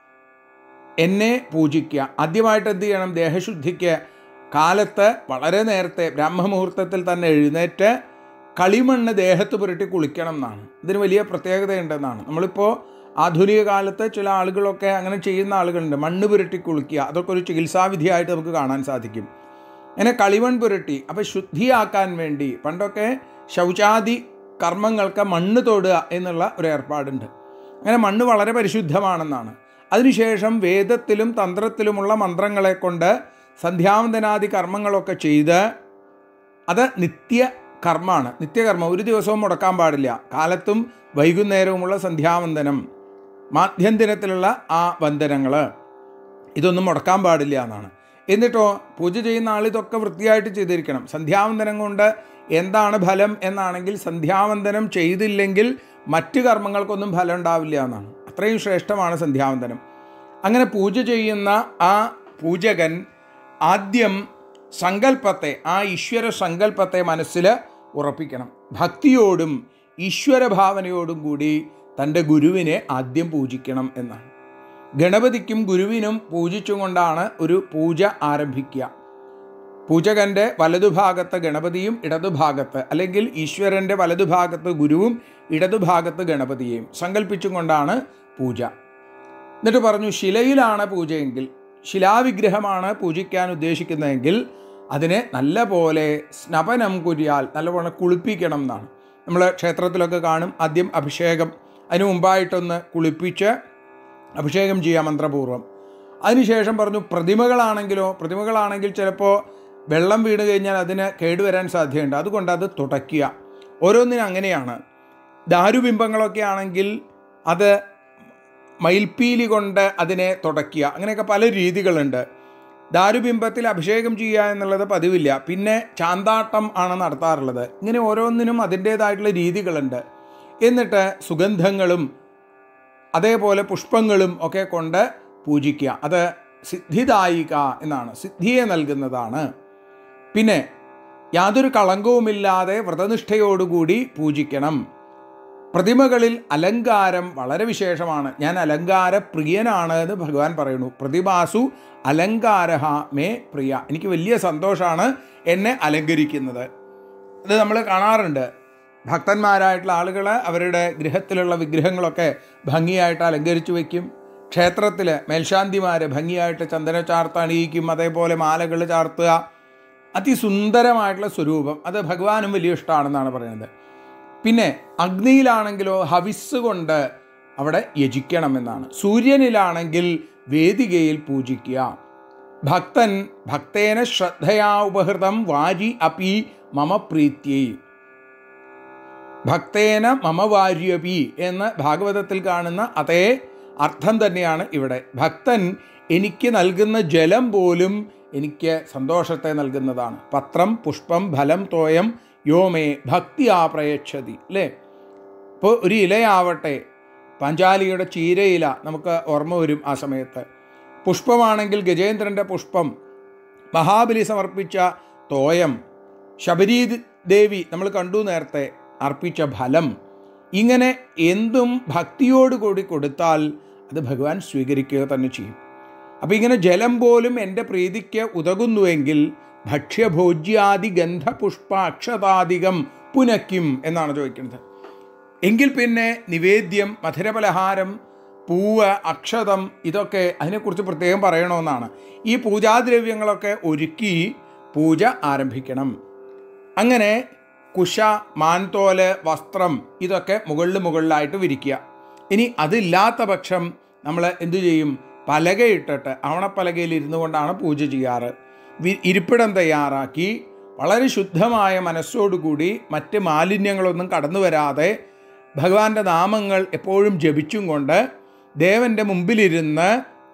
എന്നെ പൂജിക്കുക ആദ്യമായിട്ട് എന്ത് ചെയ്യണം ദേഹശുദ്ധിക്ക് കാലത്ത് വളരെ നേരത്തെ ബ്രഹ്മമുഹൂർത്തത്തിൽ തന്നെ എഴുന്നേറ്റ് കളിമണ്ണ് ദേഹത്ത് പുരട്ടി കുളിക്കണം എന്നാണ് ഇതിന് വലിയ പ്രത്യേകതയുണ്ടെന്നാണ് നമ്മളിപ്പോൾ ആധുനിക കാലത്ത് ചില ആളുകളൊക്കെ അങ്ങനെ ചെയ്യുന്ന ആളുകളുണ്ട് മണ്ണ് പുരട്ടി കുളിക്കുക അതൊക്കെ ഒരു ചികിത്സാവിധിയായിട്ട് നമുക്ക് കാണാൻ സാധിക്കും അങ്ങനെ കളിമൺ പുരട്ടി അപ്പോൾ ശുദ്ധിയാക്കാൻ വേണ്ടി പണ്ടൊക്കെ ശൗചാദി കർമ്മങ്ങൾക്ക് മണ്ണ് തൊടുക എന്നുള്ള ഒരു ഏർപ്പാടുണ്ട് അങ്ങനെ മണ്ണ് വളരെ പരിശുദ്ധമാണെന്നാണ് അതിനുശേഷം വേദത്തിലും തന്ത്രത്തിലുമുള്ള മന്ത്രങ്ങളെ കൊണ്ട് സന്ധ്യാവന്തനാദി കർമ്മങ്ങളൊക്കെ ചെയ്ത് അത് നിത്യ കർമ്മമാണ് നിത്യകർമ്മം ഒരു ദിവസവും മുടക്കാൻ പാടില്ല കാലത്തും വൈകുന്നേരവുമുള്ള സന്ധ്യാവന്ദനം മാധ്യന്തിനത്തിലുള്ള ആ വന്ദനങ്ങൾ ഇതൊന്നും മുടക്കാൻ പാടില്ല എന്നാണ് എന്നിട്ടോ പൂജ ചെയ്യുന്ന ആൾ ഇതൊക്കെ വൃത്തിയായിട്ട് ചെയ്തിരിക്കണം സന്ധ്യാവന്തനം കൊണ്ട് എന്താണ് ഫലം എന്നാണെങ്കിൽ സന്ധ്യാവന്തനം ചെയ്തില്ലെങ്കിൽ മറ്റു കർമ്മങ്ങൾക്കൊന്നും ഫലം ഉണ്ടാവില്ല എന്നാണ് അത്രയും ശ്രേഷ്ഠമാണ് സന്ധ്യാവന്തനം അങ്ങനെ പൂജ ചെയ്യുന്ന ആ പൂജകൻ ആദ്യം സങ്കല്പത്തെ ആ ഈശ്വര സങ്കല്പത്തെ മനസ്സിൽ ഉറപ്പിക്കണം ഭക്തിയോടും ഈശ്വരഭാവനയോടും കൂടി തൻ്റെ ഗുരുവിനെ ആദ്യം പൂജിക്കണം എന്നാണ് ഗണപതിക്കും ഗുരുവിനും പൂജിച്ചുകൊണ്ടാണ് ഒരു പൂജ ആരംഭിക്കുക പൂജകൻ്റെ വലതുഭാഗത്ത് ഗണപതിയും ഇടതുഭാഗത്ത് അല്ലെങ്കിൽ ഈശ്വരൻ്റെ വലതുഭാഗത്ത് ഗുരുവും ഇടതുഭാഗത്ത് ഗണപതിയെയും സങ്കല്പിച്ചും കൊണ്ടാണ് പൂജ എന്നിട്ട് പറഞ്ഞു ശിലയിലാണ് പൂജയെങ്കിൽ ശിലാവിഗ്രഹമാണ് പൂജിക്കാൻ ഉദ്ദേശിക്കുന്നതെങ്കിൽ അതിനെ നല്ല പോലെ സ്നപനം കുരിയാൽ നല്ലപോലെ കുളിപ്പിക്കണം എന്നാണ് നമ്മൾ ക്ഷേത്രത്തിലൊക്കെ കാണും ആദ്യം അഭിഷേകം അതിന് മുമ്പായിട്ടൊന്ന് കുളിപ്പിച്ച് അഭിഷേകം ചെയ്യാം മന്ത്രപൂർവ്വം അതിനുശേഷം പറഞ്ഞു പ്രതിമകളാണെങ്കിലോ പ്രതിമകളാണെങ്കിൽ ചിലപ്പോൾ വെള്ളം വീണ് കഴിഞ്ഞാൽ അതിന് കേടുവരാൻ സാധ്യതയുണ്ട് അതുകൊണ്ട് അത് തുടയ്ക്കുക ഓരോന്നിനും അങ്ങനെയാണ് ദാരുബിംബങ്ങളൊക്കെ ആണെങ്കിൽ അത് മയിൽപ്പീലി കൊണ്ട് അതിനെ തുടയ്ക്കുക അങ്ങനെയൊക്കെ പല രീതികളുണ്ട് ദാരുബിംബത്തിൽ അഭിഷേകം ചെയ്യുക എന്നുള്ളത് പതിവില്ല പിന്നെ ചാന്താട്ടം ആണ് നടത്താറുള്ളത് ഇങ്ങനെ ഓരോന്നിനും അതിൻ്റേതായിട്ടുള്ള രീതികളുണ്ട് എന്നിട്ട് സുഗന്ധങ്ങളും അതേപോലെ പുഷ്പങ്ങളും ഒക്കെ കൊണ്ട് പൂജിക്കുക അത് സിദ്ധിദായിക എന്നാണ് സിദ്ധിയെ നൽകുന്നതാണ് പിന്നെ യാതൊരു കളങ്കവുമില്ലാതെ വ്രതനിഷ്ഠയോടുകൂടി പൂജിക്കണം പ്രതിമകളിൽ അലങ്കാരം വളരെ വിശേഷമാണ് ഞാൻ അലങ്കാര പ്രിയനാണ് എന്ന് ഭഗവാൻ പറയുന്നു പ്രതിഭാസു അലങ്കാരഹ മേ പ്രിയ എനിക്ക് വലിയ സന്തോഷമാണ് എന്നെ അലങ്കരിക്കുന്നത് ഇത് നമ്മൾ കാണാറുണ്ട് ഭക്തന്മാരായിട്ടുള്ള ആളുകൾ അവരുടെ ഗൃഹത്തിലുള്ള വിഗ്രഹങ്ങളൊക്കെ ഭംഗിയായിട്ട് അലങ്കരിച്ചു വയ്ക്കും ക്ഷേത്രത്തിൽ മേൽശാന്തിമാർ ഭംഗിയായിട്ട് ചന്ദന ചാർത്ത് അണിയിക്കും അതേപോലെ മാലകൾ ചാർത്തുക അതിസുന്ദരമായിട്ടുള്ള സ്വരൂപം അത് ഭഗവാനും വലിയ ഇഷ്ടമാണെന്നാണ് പറയുന്നത് പിന്നെ അഗ്നിയിലാണെങ്കിലോ ഹവിസ് കൊണ്ട് അവിടെ യജിക്കണമെന്നാണ് സൂര്യനിലാണെങ്കിൽ വേദികയിൽ പൂജിക്കുക ഭക്തൻ ഭക്തേന ശ്രദ്ധയാ ഉപഹൃതം വാരി അപി മമ പ്രീത്യൈ ഭക്തേന മമ വാര്യപി എന്ന് ഭാഗവതത്തിൽ കാണുന്ന അതേ അർത്ഥം തന്നെയാണ് ഇവിടെ ഭക്തൻ എനിക്ക് നൽകുന്ന ജലം പോലും എനിക്ക് സന്തോഷത്തെ നൽകുന്നതാണ് പത്രം പുഷ്പം ഫലം തോയം യോമേ ഭക്തി ആ പ്രയച്ഛതി അല്ലേ ഇപ്പോൾ ഒരു ഇലയാവട്ടെ പഞ്ചാലിയുടെ ചീരയില നമുക്ക് ഓർമ്മ വരും ആ സമയത്ത് പുഷ്പമാണെങ്കിൽ ഗജേന്ദ്രൻ്റെ പുഷ്പം മഹാബലി സമർപ്പിച്ച തോയം ശബരീ ദേവി നമ്മൾ കണ്ടു നേരത്തെ അർപ്പിച്ച ഫലം ഇങ്ങനെ എന്തും ഭക്തിയോടുകൂടി കൊടുത്താൽ അത് ഭഗവാൻ സ്വീകരിക്കുക തന്നെ ചെയ്യും അപ്പോൾ ഇങ്ങനെ ജലം പോലും എൻ്റെ പ്രീതിക്ക് ഉതകുന്നുവെങ്കിൽ ഭക്ഷ്യഭോജ്യാദി ഗന്ധപുഷ്പ അക്ഷതാധികം പുനഃക്കും എന്നാണ് ചോദിക്കുന്നത് എങ്കിൽ പിന്നെ നിവേദ്യം മധുരപലഹാരം പൂവ് അക്ഷതം ഇതൊക്കെ അതിനെക്കുറിച്ച് പ്രത്യേകം പറയണമെന്നാണ് ഈ പൂജാദ്രവ്യങ്ങളൊക്കെ ഒരുക്കി പൂജ ആരംഭിക്കണം അങ്ങനെ കുശ മാൻതോല് വസ്ത്രം ഇതൊക്കെ മുകളിൽ മുകളിലായിട്ട് വിരിക്കുക ഇനി അതില്ലാത്ത പക്ഷം നമ്മൾ എന്തു ചെയ്യും പലകയിട്ടിട്ട് ആവണപ്പലകയിൽ ഇരുന്നു കൊണ്ടാണ് പൂജ ചെയ്യാറ് വി- ഇരിപ്പിടം തയ്യാറാക്കി വളരെ ശുദ്ധമായ മനസ്സോടുകൂടി മറ്റ് മാലിന്യങ്ങളൊന്നും കടന്നു വരാതെ ഭഗവാന്റെ നാമങ്ങൾ എപ്പോഴും ജപിച്ചും കൊണ്ട് ദേവൻ്റെ മുമ്പിലിരുന്ന്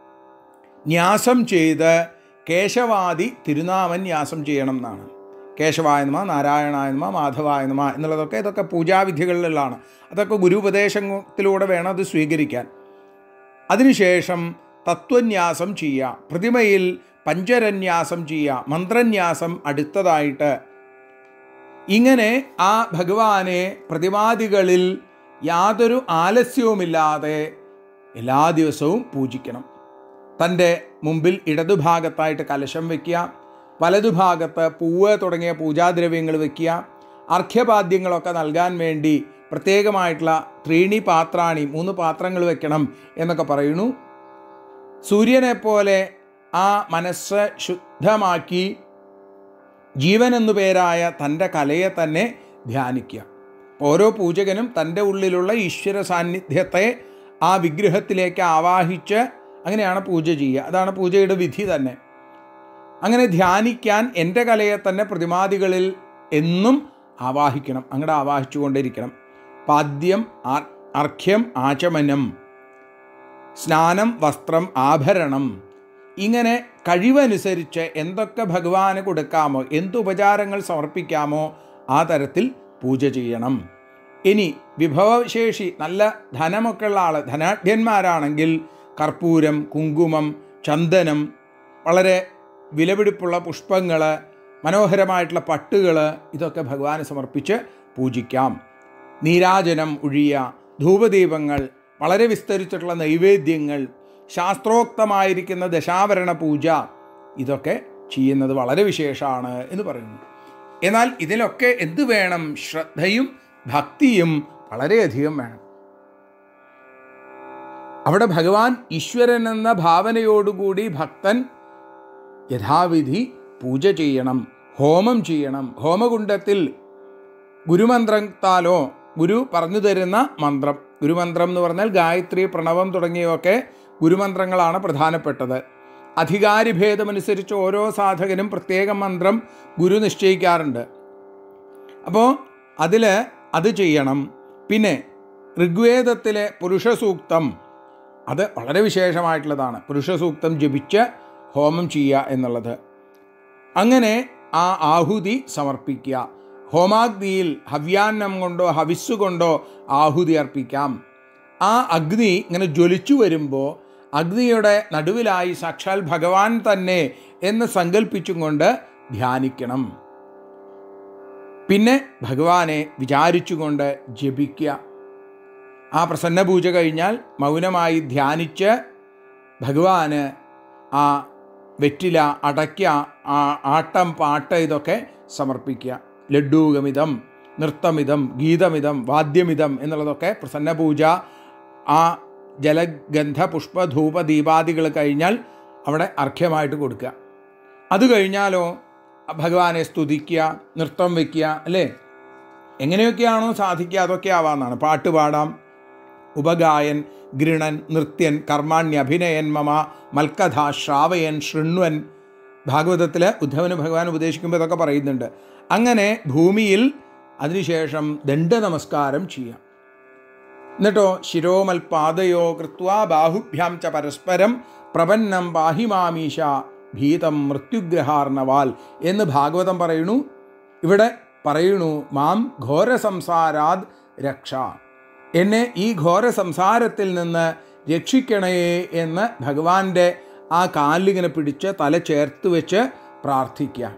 ന്യാസം ചെയ്ത് കേശവാദി തിരുനാമൻ ന്യാസം ചെയ്യണം എന്നാണ് കേശവായ നമ നാരായണായ നമ മാധവായ നമ എന്നുള്ളതൊക്കെ ഇതൊക്കെ പൂജാവിധികളിലാണ് അതൊക്കെ ഗുരുപദേശത്തിലൂടെ വേണം അത് സ്വീകരിക്കാൻ അതിനുശേഷം തത്വന്യാസം ചെയ്യുക പ്രതിമയിൽ പഞ്ചരന്യാസം ചെയ്യുക മന്ത്രന്യാസം അടുത്തതായിട്ട് ഇങ്ങനെ ആ ഭഗവാനെ പ്രതിമാദികളിൽ യാതൊരു ആലസ്യവുമില്ലാതെ എല്ലാ ദിവസവും പൂജിക്കണം തൻ്റെ മുമ്പിൽ ഇടതുഭാഗത്തായിട്ട് കലശം വയ്ക്കുക വലതുഭാഗത്ത് പൂവ് തുടങ്ങിയ പൂജാദ്രവ്യങ്ങൾ വയ്ക്കുക അർഘ്യപാദ്യങ്ങളൊക്കെ നൽകാൻ വേണ്ടി പ്രത്യേകമായിട്ടുള്ള ത്രീണി പാത്രാണി മൂന്ന് പാത്രങ്ങൾ വെക്കണം എന്നൊക്കെ പറയുന്നു സൂര്യനെ പോലെ ആ മനസ്സ് ശുദ്ധമാക്കി ജീവൻ എന്നു പേരായ തൻ്റെ കലയെ തന്നെ ധ്യാനിക്കുക ഓരോ പൂജകനും തൻ്റെ ഉള്ളിലുള്ള ഈശ്വര സാന്നിധ്യത്തെ ആ വിഗ്രഹത്തിലേക്ക് ആവാഹിച്ച് അങ്ങനെയാണ് പൂജ ചെയ്യുക അതാണ് പൂജയുടെ വിധി തന്നെ അങ്ങനെ ധ്യാനിക്കാൻ എൻ്റെ കലയെ തന്നെ പ്രതിമാദികളിൽ എന്നും ആവാഹിക്കണം അങ്ങോട്ട് ആവാഹിച്ചുകൊണ്ടിരിക്കണം പാദ്യം ആർ അർഘ്യം ആചമനം സ്നാനം വസ്ത്രം ആഭരണം ഇങ്ങനെ കഴിവനുസരിച്ച് എന്തൊക്കെ ഭഗവാന് കൊടുക്കാമോ എന്ത് ഉപചാരങ്ങൾ സമർപ്പിക്കാമോ ആ തരത്തിൽ പൂജ ചെയ്യണം ഇനി വിഭവശേഷി നല്ല ധനമൊക്കെ ഉള്ള ആൾ ധനാഢ്യന്മാരാണെങ്കിൽ കർപ്പൂരം കുങ്കുമം ചന്ദനം വളരെ വിലപിടിപ്പുള്ള പുഷ്പങ്ങൾ മനോഹരമായിട്ടുള്ള പട്ടുകൾ ഇതൊക്കെ ഭഗവാന് സമർപ്പിച്ച് പൂജിക്കാം നീരാജനം ഒഴിയ ധൂപദീപങ്ങൾ വളരെ വിസ്തരിച്ചിട്ടുള്ള നൈവേദ്യങ്ങൾ ശാസ്ത്രോക്തമായിരിക്കുന്ന ദശാവരണ പൂജ ഇതൊക്കെ ചെയ്യുന്നത് വളരെ വിശേഷമാണ് എന്ന് പറയുന്നു എന്നാൽ ഇതിലൊക്കെ എന്ത് വേണം ശ്രദ്ധയും ഭക്തിയും വളരെയധികം വേണം അവിടെ ഭഗവാൻ ഈശ്വരൻ എന്ന ഭാവനയോടുകൂടി ഭക്തൻ യഥാവിധി പൂജ ചെയ്യണം ഹോമം ചെയ്യണം ഹോമകുണ്ടത്തിൽ ഗുരുമന്ത്രത്താലോ ഗുരു പറഞ്ഞു തരുന്ന മന്ത്രം ഗുരുമന്ത്രം എന്ന് പറഞ്ഞാൽ ഗായത്രി പ്രണവം തുടങ്ങിയവയൊക്കെ ഗുരുമന്ത്രങ്ങളാണ് പ്രധാനപ്പെട്ടത് അധികാരി ഭേദമനുസരിച്ച് ഓരോ സാധകനും പ്രത്യേക മന്ത്രം ഗുരു നിശ്ചയിക്കാറുണ്ട് അപ്പോൾ അതിൽ അത് ചെയ്യണം പിന്നെ ഋഗ്വേദത്തിലെ പുരുഷ സൂക്തം അത് വളരെ വിശേഷമായിട്ടുള്ളതാണ് പുരുഷ സൂക്തം ജപിച്ച് ഹോമം ചെയ്യുക എന്നുള്ളത് അങ്ങനെ ആ ആഹുതി സമർപ്പിക്കുക ഹോമാഗ്നിയിൽ ഹവ്യാന്നം കൊണ്ടോ ഹവിസ് കൊണ്ടോ ആഹുതി അർപ്പിക്കാം ആ അഗ്നി ഇങ്ങനെ ജ്വലിച്ചു വരുമ്പോൾ അഗ്നിയുടെ നടുവിലായി സാക്ഷാൽ ഭഗവാൻ തന്നെ എന്ന് സങ്കല്പിച്ചും കൊണ്ട് ധ്യാനിക്കണം പിന്നെ ഭഗവാനെ വിചാരിച്ചുകൊണ്ട് ജപിക്കുക ആ പ്രസന്ന പൂജ കഴിഞ്ഞാൽ മൗനമായി ധ്യാനിച്ച് ഭഗവാന് ആ വെറ്റില അടയ്ക്ക ആ ആട്ടം പാട്ട് ഇതൊക്കെ സമർപ്പിക്കുക ലഡ്ഡൂകമിതം നൃത്തമിതം ഗീതമിതം വാദ്യമിതം എന്നുള്ളതൊക്കെ പ്രസന്ന പൂജ ആ ജലഗന്ധ പുഷ്പ ധൂപ ദീപാദികൾ കഴിഞ്ഞാൽ അവിടെ അർഘ്യമായിട്ട് കൊടുക്കുക അത് കഴിഞ്ഞാലോ ഭഗവാനെ സ്തുതിക്കുക നൃത്തം വയ്ക്കുക അല്ലേ എങ്ങനെയൊക്കെയാണോ സാധിക്കുക അതൊക്കെ ആവാമെന്നാണ് പാട്ട് പാടാം ഉപഗായൻ ഗൃണൻ നൃത്യൻ കർമാണ്യ അഭിനയൻ മമ മൽക്കഥ ശ്രാവയൻ ശൃണ്വൻ ഭാഗവതത്തിൽ ഉദ്ധവന് ഭഗവാൻ ഉപദേശിക്കുമ്പോൾ ഇതൊക്കെ പറയുന്നുണ്ട് അങ്ങനെ ഭൂമിയിൽ അതിനുശേഷം ദണ്ഡ നമസ്കാരം ചെയ്യാം എന്നിട്ടോ ശിരോമൽപാദയോ കൃത്വാ ബാഹുഭ്യാം ച പരസ്പരം പ്രപന്നം പാഹിമാമീശ ഭീതം മൃത്യുഗ്രഹാർണവാൽ എന്ന് ഭാഗവതം പറയുന്നു ഇവിടെ പറയുന്നു മാം ഘോര സംസാരാത് രക്ഷ എന്നെ ഈ ഘോര സംസാരത്തിൽ നിന്ന് രക്ഷിക്കണേ എന്ന് ഭഗവാന്റെ ആ കാലിങ്ങനെ പിടിച്ച് തല ചേർത്ത് വെച്ച് പ്രാർത്ഥിക്കുക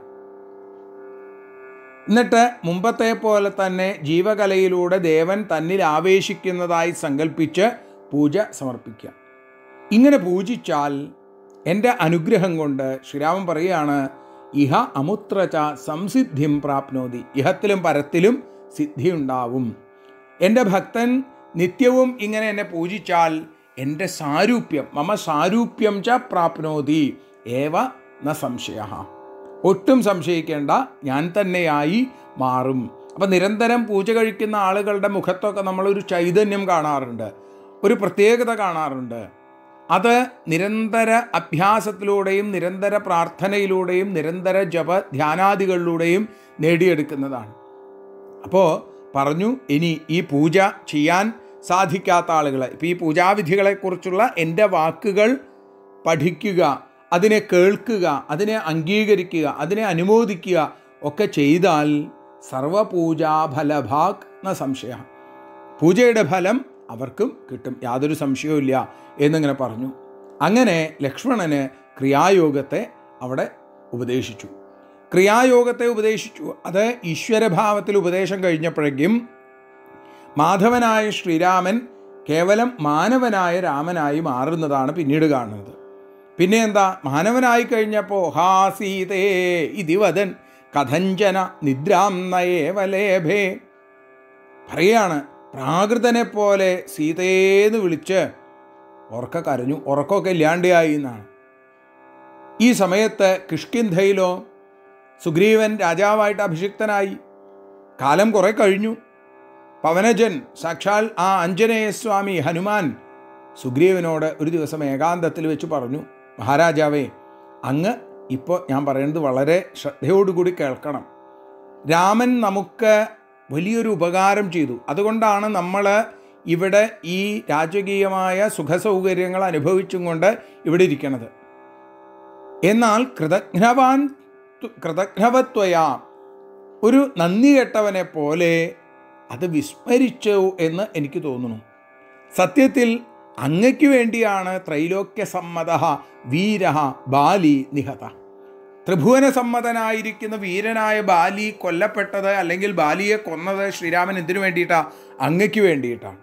എന്നിട്ട് മുമ്പത്തെ പോലെ തന്നെ ജീവകലയിലൂടെ ദേവൻ തന്നിൽ ആവേശിക്കുന്നതായി സങ്കല്പിച്ച് പൂജ സമർപ്പിക്കുക ഇങ്ങനെ പൂജിച്ചാൽ എൻ്റെ അനുഗ്രഹം കൊണ്ട് ശ്രീരാമൻ പറയുകയാണ് ഇഹ അമുത്രച സംസിദ്ധിം പ്രാപ്നോതി ഇഹത്തിലും പരത്തിലും സിദ്ധിയുണ്ടാവും എൻ്റെ ഭക്തൻ നിത്യവും ഇങ്ങനെ എന്നെ പൂജിച്ചാൽ എൻ്റെ സാരൂപ്യം മമ സാരൂപ്യം ച പ്രാപ്നോതി ഏവ ന സംശയ ഒട്ടും സംശയിക്കേണ്ട ഞാൻ തന്നെയായി മാറും അപ്പം നിരന്തരം പൂജ കഴിക്കുന്ന ആളുകളുടെ മുഖത്തൊക്കെ നമ്മളൊരു ചൈതന്യം കാണാറുണ്ട് ഒരു പ്രത്യേകത കാണാറുണ്ട് അത് നിരന്തര അഭ്യാസത്തിലൂടെയും നിരന്തര പ്രാർത്ഥനയിലൂടെയും നിരന്തര ജപ ധ്യാനാദികളിലൂടെയും നേടിയെടുക്കുന്നതാണ് അപ്പോൾ പറഞ്ഞു ഇനി ഈ പൂജ ചെയ്യാൻ സാധിക്കാത്ത ആളുകൾ ഇപ്പോൾ ഈ പൂജാവിധികളെക്കുറിച്ചുള്ള എൻ്റെ വാക്കുകൾ പഠിക്കുക അതിനെ കേൾക്കുക അതിനെ അംഗീകരിക്കുക അതിനെ അനുമോദിക്കുക ഒക്കെ ചെയ്താൽ സർവപൂജാഫലഭാഗ് എന്ന സംശയ പൂജയുടെ ഫലം അവർക്കും കിട്ടും യാതൊരു സംശയവുമില്ല എന്നിങ്ങനെ പറഞ്ഞു അങ്ങനെ ലക്ഷ്മണന് ക്രിയായോഗത്തെ അവിടെ ഉപദേശിച്ചു ക്രിയായോഗത്തെ ഉപദേശിച്ചു അത് ഈശ്വരഭാവത്തിൽ ഉപദേശം കഴിഞ്ഞപ്പോഴേക്കും മാധവനായ ശ്രീരാമൻ കേവലം മാനവനായ രാമനായി മാറുന്നതാണ് പിന്നീട് കാണുന്നത് പിന്നെ എന്താ മാനവനായി കഴിഞ്ഞപ്പോൾ ഹാ സീതേ ഇതിവദൻ കഥഞ്ചന നിദ്രാം നയേവലേഭേ പറയാണ് പ്രാകൃതനെ പോലെ സീതേന്ന് വിളിച്ച് ഉറക്ക കരഞ്ഞു ഉറക്കമൊക്കെ ഇല്ലാണ്ടായി എന്നാണ് ഈ സമയത്ത് കിഷ്കിന്ധയിലോ സുഗ്രീവൻ രാജാവായിട്ട് അഭിഷിക്തനായി കാലം കുറെ കഴിഞ്ഞു പവനജൻ സാക്ഷാൽ ആ ആഞ്ജനേയസ്വാമി ഹനുമാൻ സുഗ്രീവനോട് ഒരു ദിവസം ഏകാന്തത്തിൽ വെച്ച് പറഞ്ഞു മഹാരാജാവേ അങ്ങ് ഇപ്പോൾ ഞാൻ പറയുന്നത് വളരെ ശ്രദ്ധയോടുകൂടി കേൾക്കണം രാമൻ നമുക്ക് വലിയൊരു ഉപകാരം ചെയ്തു അതുകൊണ്ടാണ് നമ്മൾ ഇവിടെ ഈ രാജകീയമായ സുഖസൗകര്യങ്ങൾ അനുഭവിച്ചും കൊണ്ട് ഇവിടെ ഇരിക്കുന്നത് എന്നാൽ കൃതജ്ഞവാൻ കൃതജ്ഞവത്വയ ഒരു നന്ദി കെട്ടവനെ പോലെ അത് വിസ്മരിച്ചു എന്ന് എനിക്ക് തോന്നുന്നു സത്യത്തിൽ അങ്ങയ്ക്ക് വേണ്ടിയാണ് ത്രൈലോക്യ സമ്മത വീര ബാലി നിഹത ത്രിഭുവന സമ്മതനായിരിക്കുന്ന വീരനായ ബാലി കൊല്ലപ്പെട്ടത് അല്ലെങ്കിൽ ബാലിയെ കൊന്നത് ശ്രീരാമൻ എന്തിനു വേണ്ടിയിട്ടാണ് അങ്ങയ്ക്ക് വേണ്ടിയിട്ടാണ്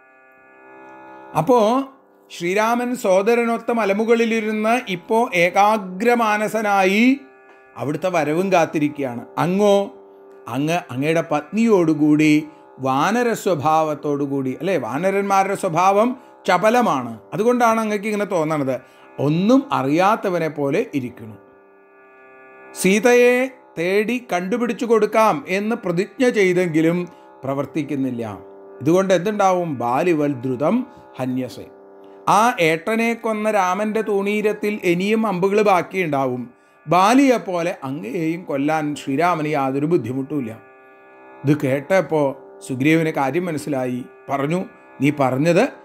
അപ്പോൾ ശ്രീരാമൻ സോദരനൊത്ത മലമുകളിലിരുന്ന് ഇപ്പോൾ ഏകാഗ്രമാനസനായി അവിടുത്തെ വരവും കാത്തിരിക്കുകയാണ് അങ്ങോ അങ്ങ് അങ്ങയുടെ പത്നിയോടുകൂടി വാനര സ്വഭാവത്തോടുകൂടി അല്ലേ വാനരന്മാരുടെ സ്വഭാവം ചപലമാണ് അതുകൊണ്ടാണ് അങ്ങക്ക് ഇങ്ങനെ തോന്നണത് ഒന്നും അറിയാത്തവനെ പോലെ ഇരിക്കുന്നു സീതയെ തേടി കണ്ടുപിടിച്ചു കൊടുക്കാം എന്ന് പ്രതിജ്ഞ ചെയ്തെങ്കിലും പ്രവർത്തിക്കുന്നില്ല ഇതുകൊണ്ട് എന്തുണ്ടാവും ബാലിവൽ ദ്രുതം ഹന്യസെ ആ ഏട്ടനെ കൊന്ന രാമൻ്റെ തൂണീരത്തിൽ ഇനിയും അമ്പുകൾ ബാക്കിയുണ്ടാവും ബാലിയെപ്പോലെ അങ്ങയെയും കൊല്ലാൻ ശ്രീരാമന് യാതൊരു ബുദ്ധിമുട്ടുമില്ല ഇത് കേട്ടപ്പോൾ സുഗ്രീവന് കാര്യം മനസ്സിലായി പറഞ്ഞു നീ പറഞ്ഞത്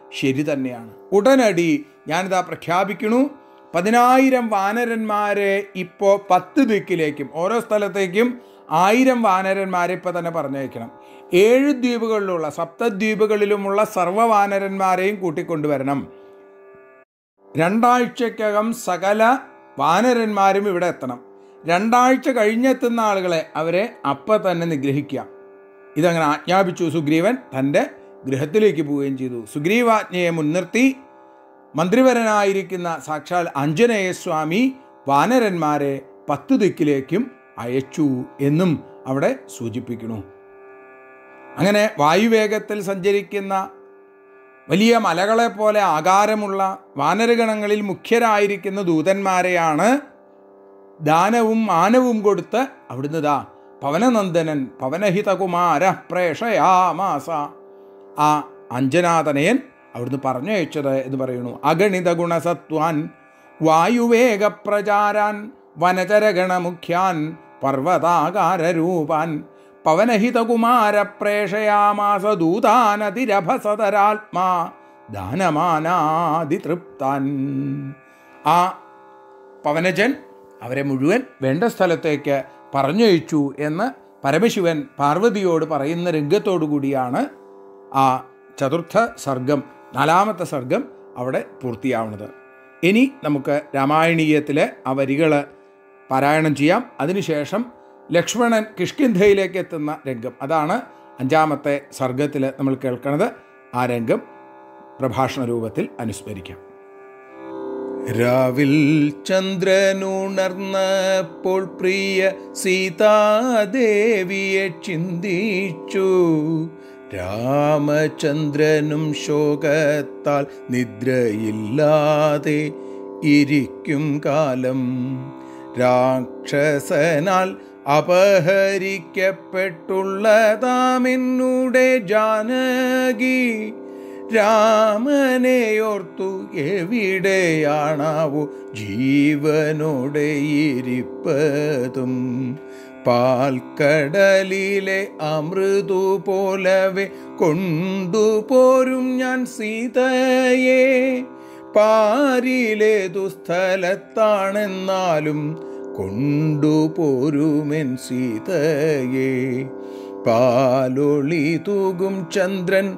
ശരി തന്നെയാണ് ഉടനടി ഞാനിതാ പ്രഖ്യാപിക്കണു പതിനായിരം വാനരന്മാരെ ഇപ്പോൾ പത്ത് ദിക്കിലേക്കും ഓരോ സ്ഥലത്തേക്കും ആയിരം വാനരന്മാരെ ഇപ്പോൾ തന്നെ പറഞ്ഞയക്കണം ഏഴ് ദ്വീപുകളിലുള്ള സപ്തദ്വീപുകളിലുമുള്ള സർവ്വ വാനരന്മാരെയും കൂട്ടിക്കൊണ്ടുവരണം രണ്ടാഴ്ചക്കകം സകല വാനരന്മാരും ഇവിടെ എത്തണം രണ്ടാഴ്ച കഴിഞ്ഞെത്തുന്ന ആളുകളെ അവരെ അപ്പം തന്നെ നിഗ്രഹിക്കുക ഇതങ്ങനെ ആജ്ഞാപിച്ചു സുഗ്രീവൻ തൻ്റെ ഗൃഹത്തിലേക്ക് പോവുകയും ചെയ്തു സുഗ്രീവാജ്ഞയെ മുൻനിർത്തി മന്ത്രിവരനായിരിക്കുന്ന സാക്ഷാൽ ആഞ്ജനേയസ്വാമി വാനരന്മാരെ പത്ത് ദിക്കിലേക്കും അയച്ചു എന്നും അവിടെ സൂചിപ്പിക്കുന്നു അങ്ങനെ വായുവേഗത്തിൽ സഞ്ചരിക്കുന്ന വലിയ മലകളെ പോലെ ആകാരമുള്ള വാനരഗണങ്ങളിൽ മുഖ്യരായിരിക്കുന്ന ദൂതന്മാരെയാണ് ദാനവും മാനവും കൊടുത്ത് അവിടുന്ന് ദാ പവനനന്ദനൻ പവനഹിതകുമാര പ്രേഷയാമാസ ആ അഞ്ജനാതനയൻ അവിടുന്ന് പറഞ്ഞയച്ചത് എന്ന് പറയുന്നു അഗണിത ഗുണസത്വാൻ വായുവേഗപ്രചാരാൻ വനചരഗണമുഖ്യാൻ പർവ്വതാകാരൂപാൻ പവനഹിതകുമാര പ്രേഷയാമാസ ദൂതാനതിരഭസതരാത്മാ ദാനമാനാതിതൃപ്താൻ ആ പവനജൻ അവരെ മുഴുവൻ വേണ്ട സ്ഥലത്തേക്ക് പറഞ്ഞയച്ചു എന്ന് പരമശിവൻ പാർവതിയോട് പറയുന്ന രംഗത്തോടു കൂടിയാണ് ആ ചതുർത്ഥ സർഗം നാലാമത്തെ സർഗം അവിടെ പൂർത്തിയാവുന്നത് ഇനി നമുക്ക് രാമായണീയത്തിലെ ആ വരികൾ പാരായണം ചെയ്യാം അതിനുശേഷം ലക്ഷ്മണൻ കിഷ്കിന്ധയിലേക്ക് എത്തുന്ന രംഗം അതാണ് അഞ്ചാമത്തെ സർഗത്തിൽ നമ്മൾ കേൾക്കുന്നത് ആ രംഗം പ്രഭാഷണ രൂപത്തിൽ അനുസ്മരിക്കാം രാവിൽ ചന്ദ്രനുണർന്നപ്പോൾ പ്രിയ സീതാദേവിയെ ചിന്തിച്ചു രാമചന്ദ്രനും ശോകത്താൽ നിദ്രയില്ലാതെ ഇരിക്കും കാലം രാക്ഷസനാൽ അപഹരിക്കപ്പെട്ടുള്ളതാമെന്നുടെ ജാനകി രാമനെയോർത്തു എവിടെയാണാവോ ജീവനോടെ ഇരിപ്പതും പാൽക്കടലിലെ അമൃതു പോലവെ കൊണ്ടുപോരും ഞാൻ സീതയെ പാരിലെ ദുസ്ഥലത്താണെന്നാലും കൊണ്ടുപോരുമെൻ സീതയെ പാലൊളി തൂകും ചന്ദ്രൻ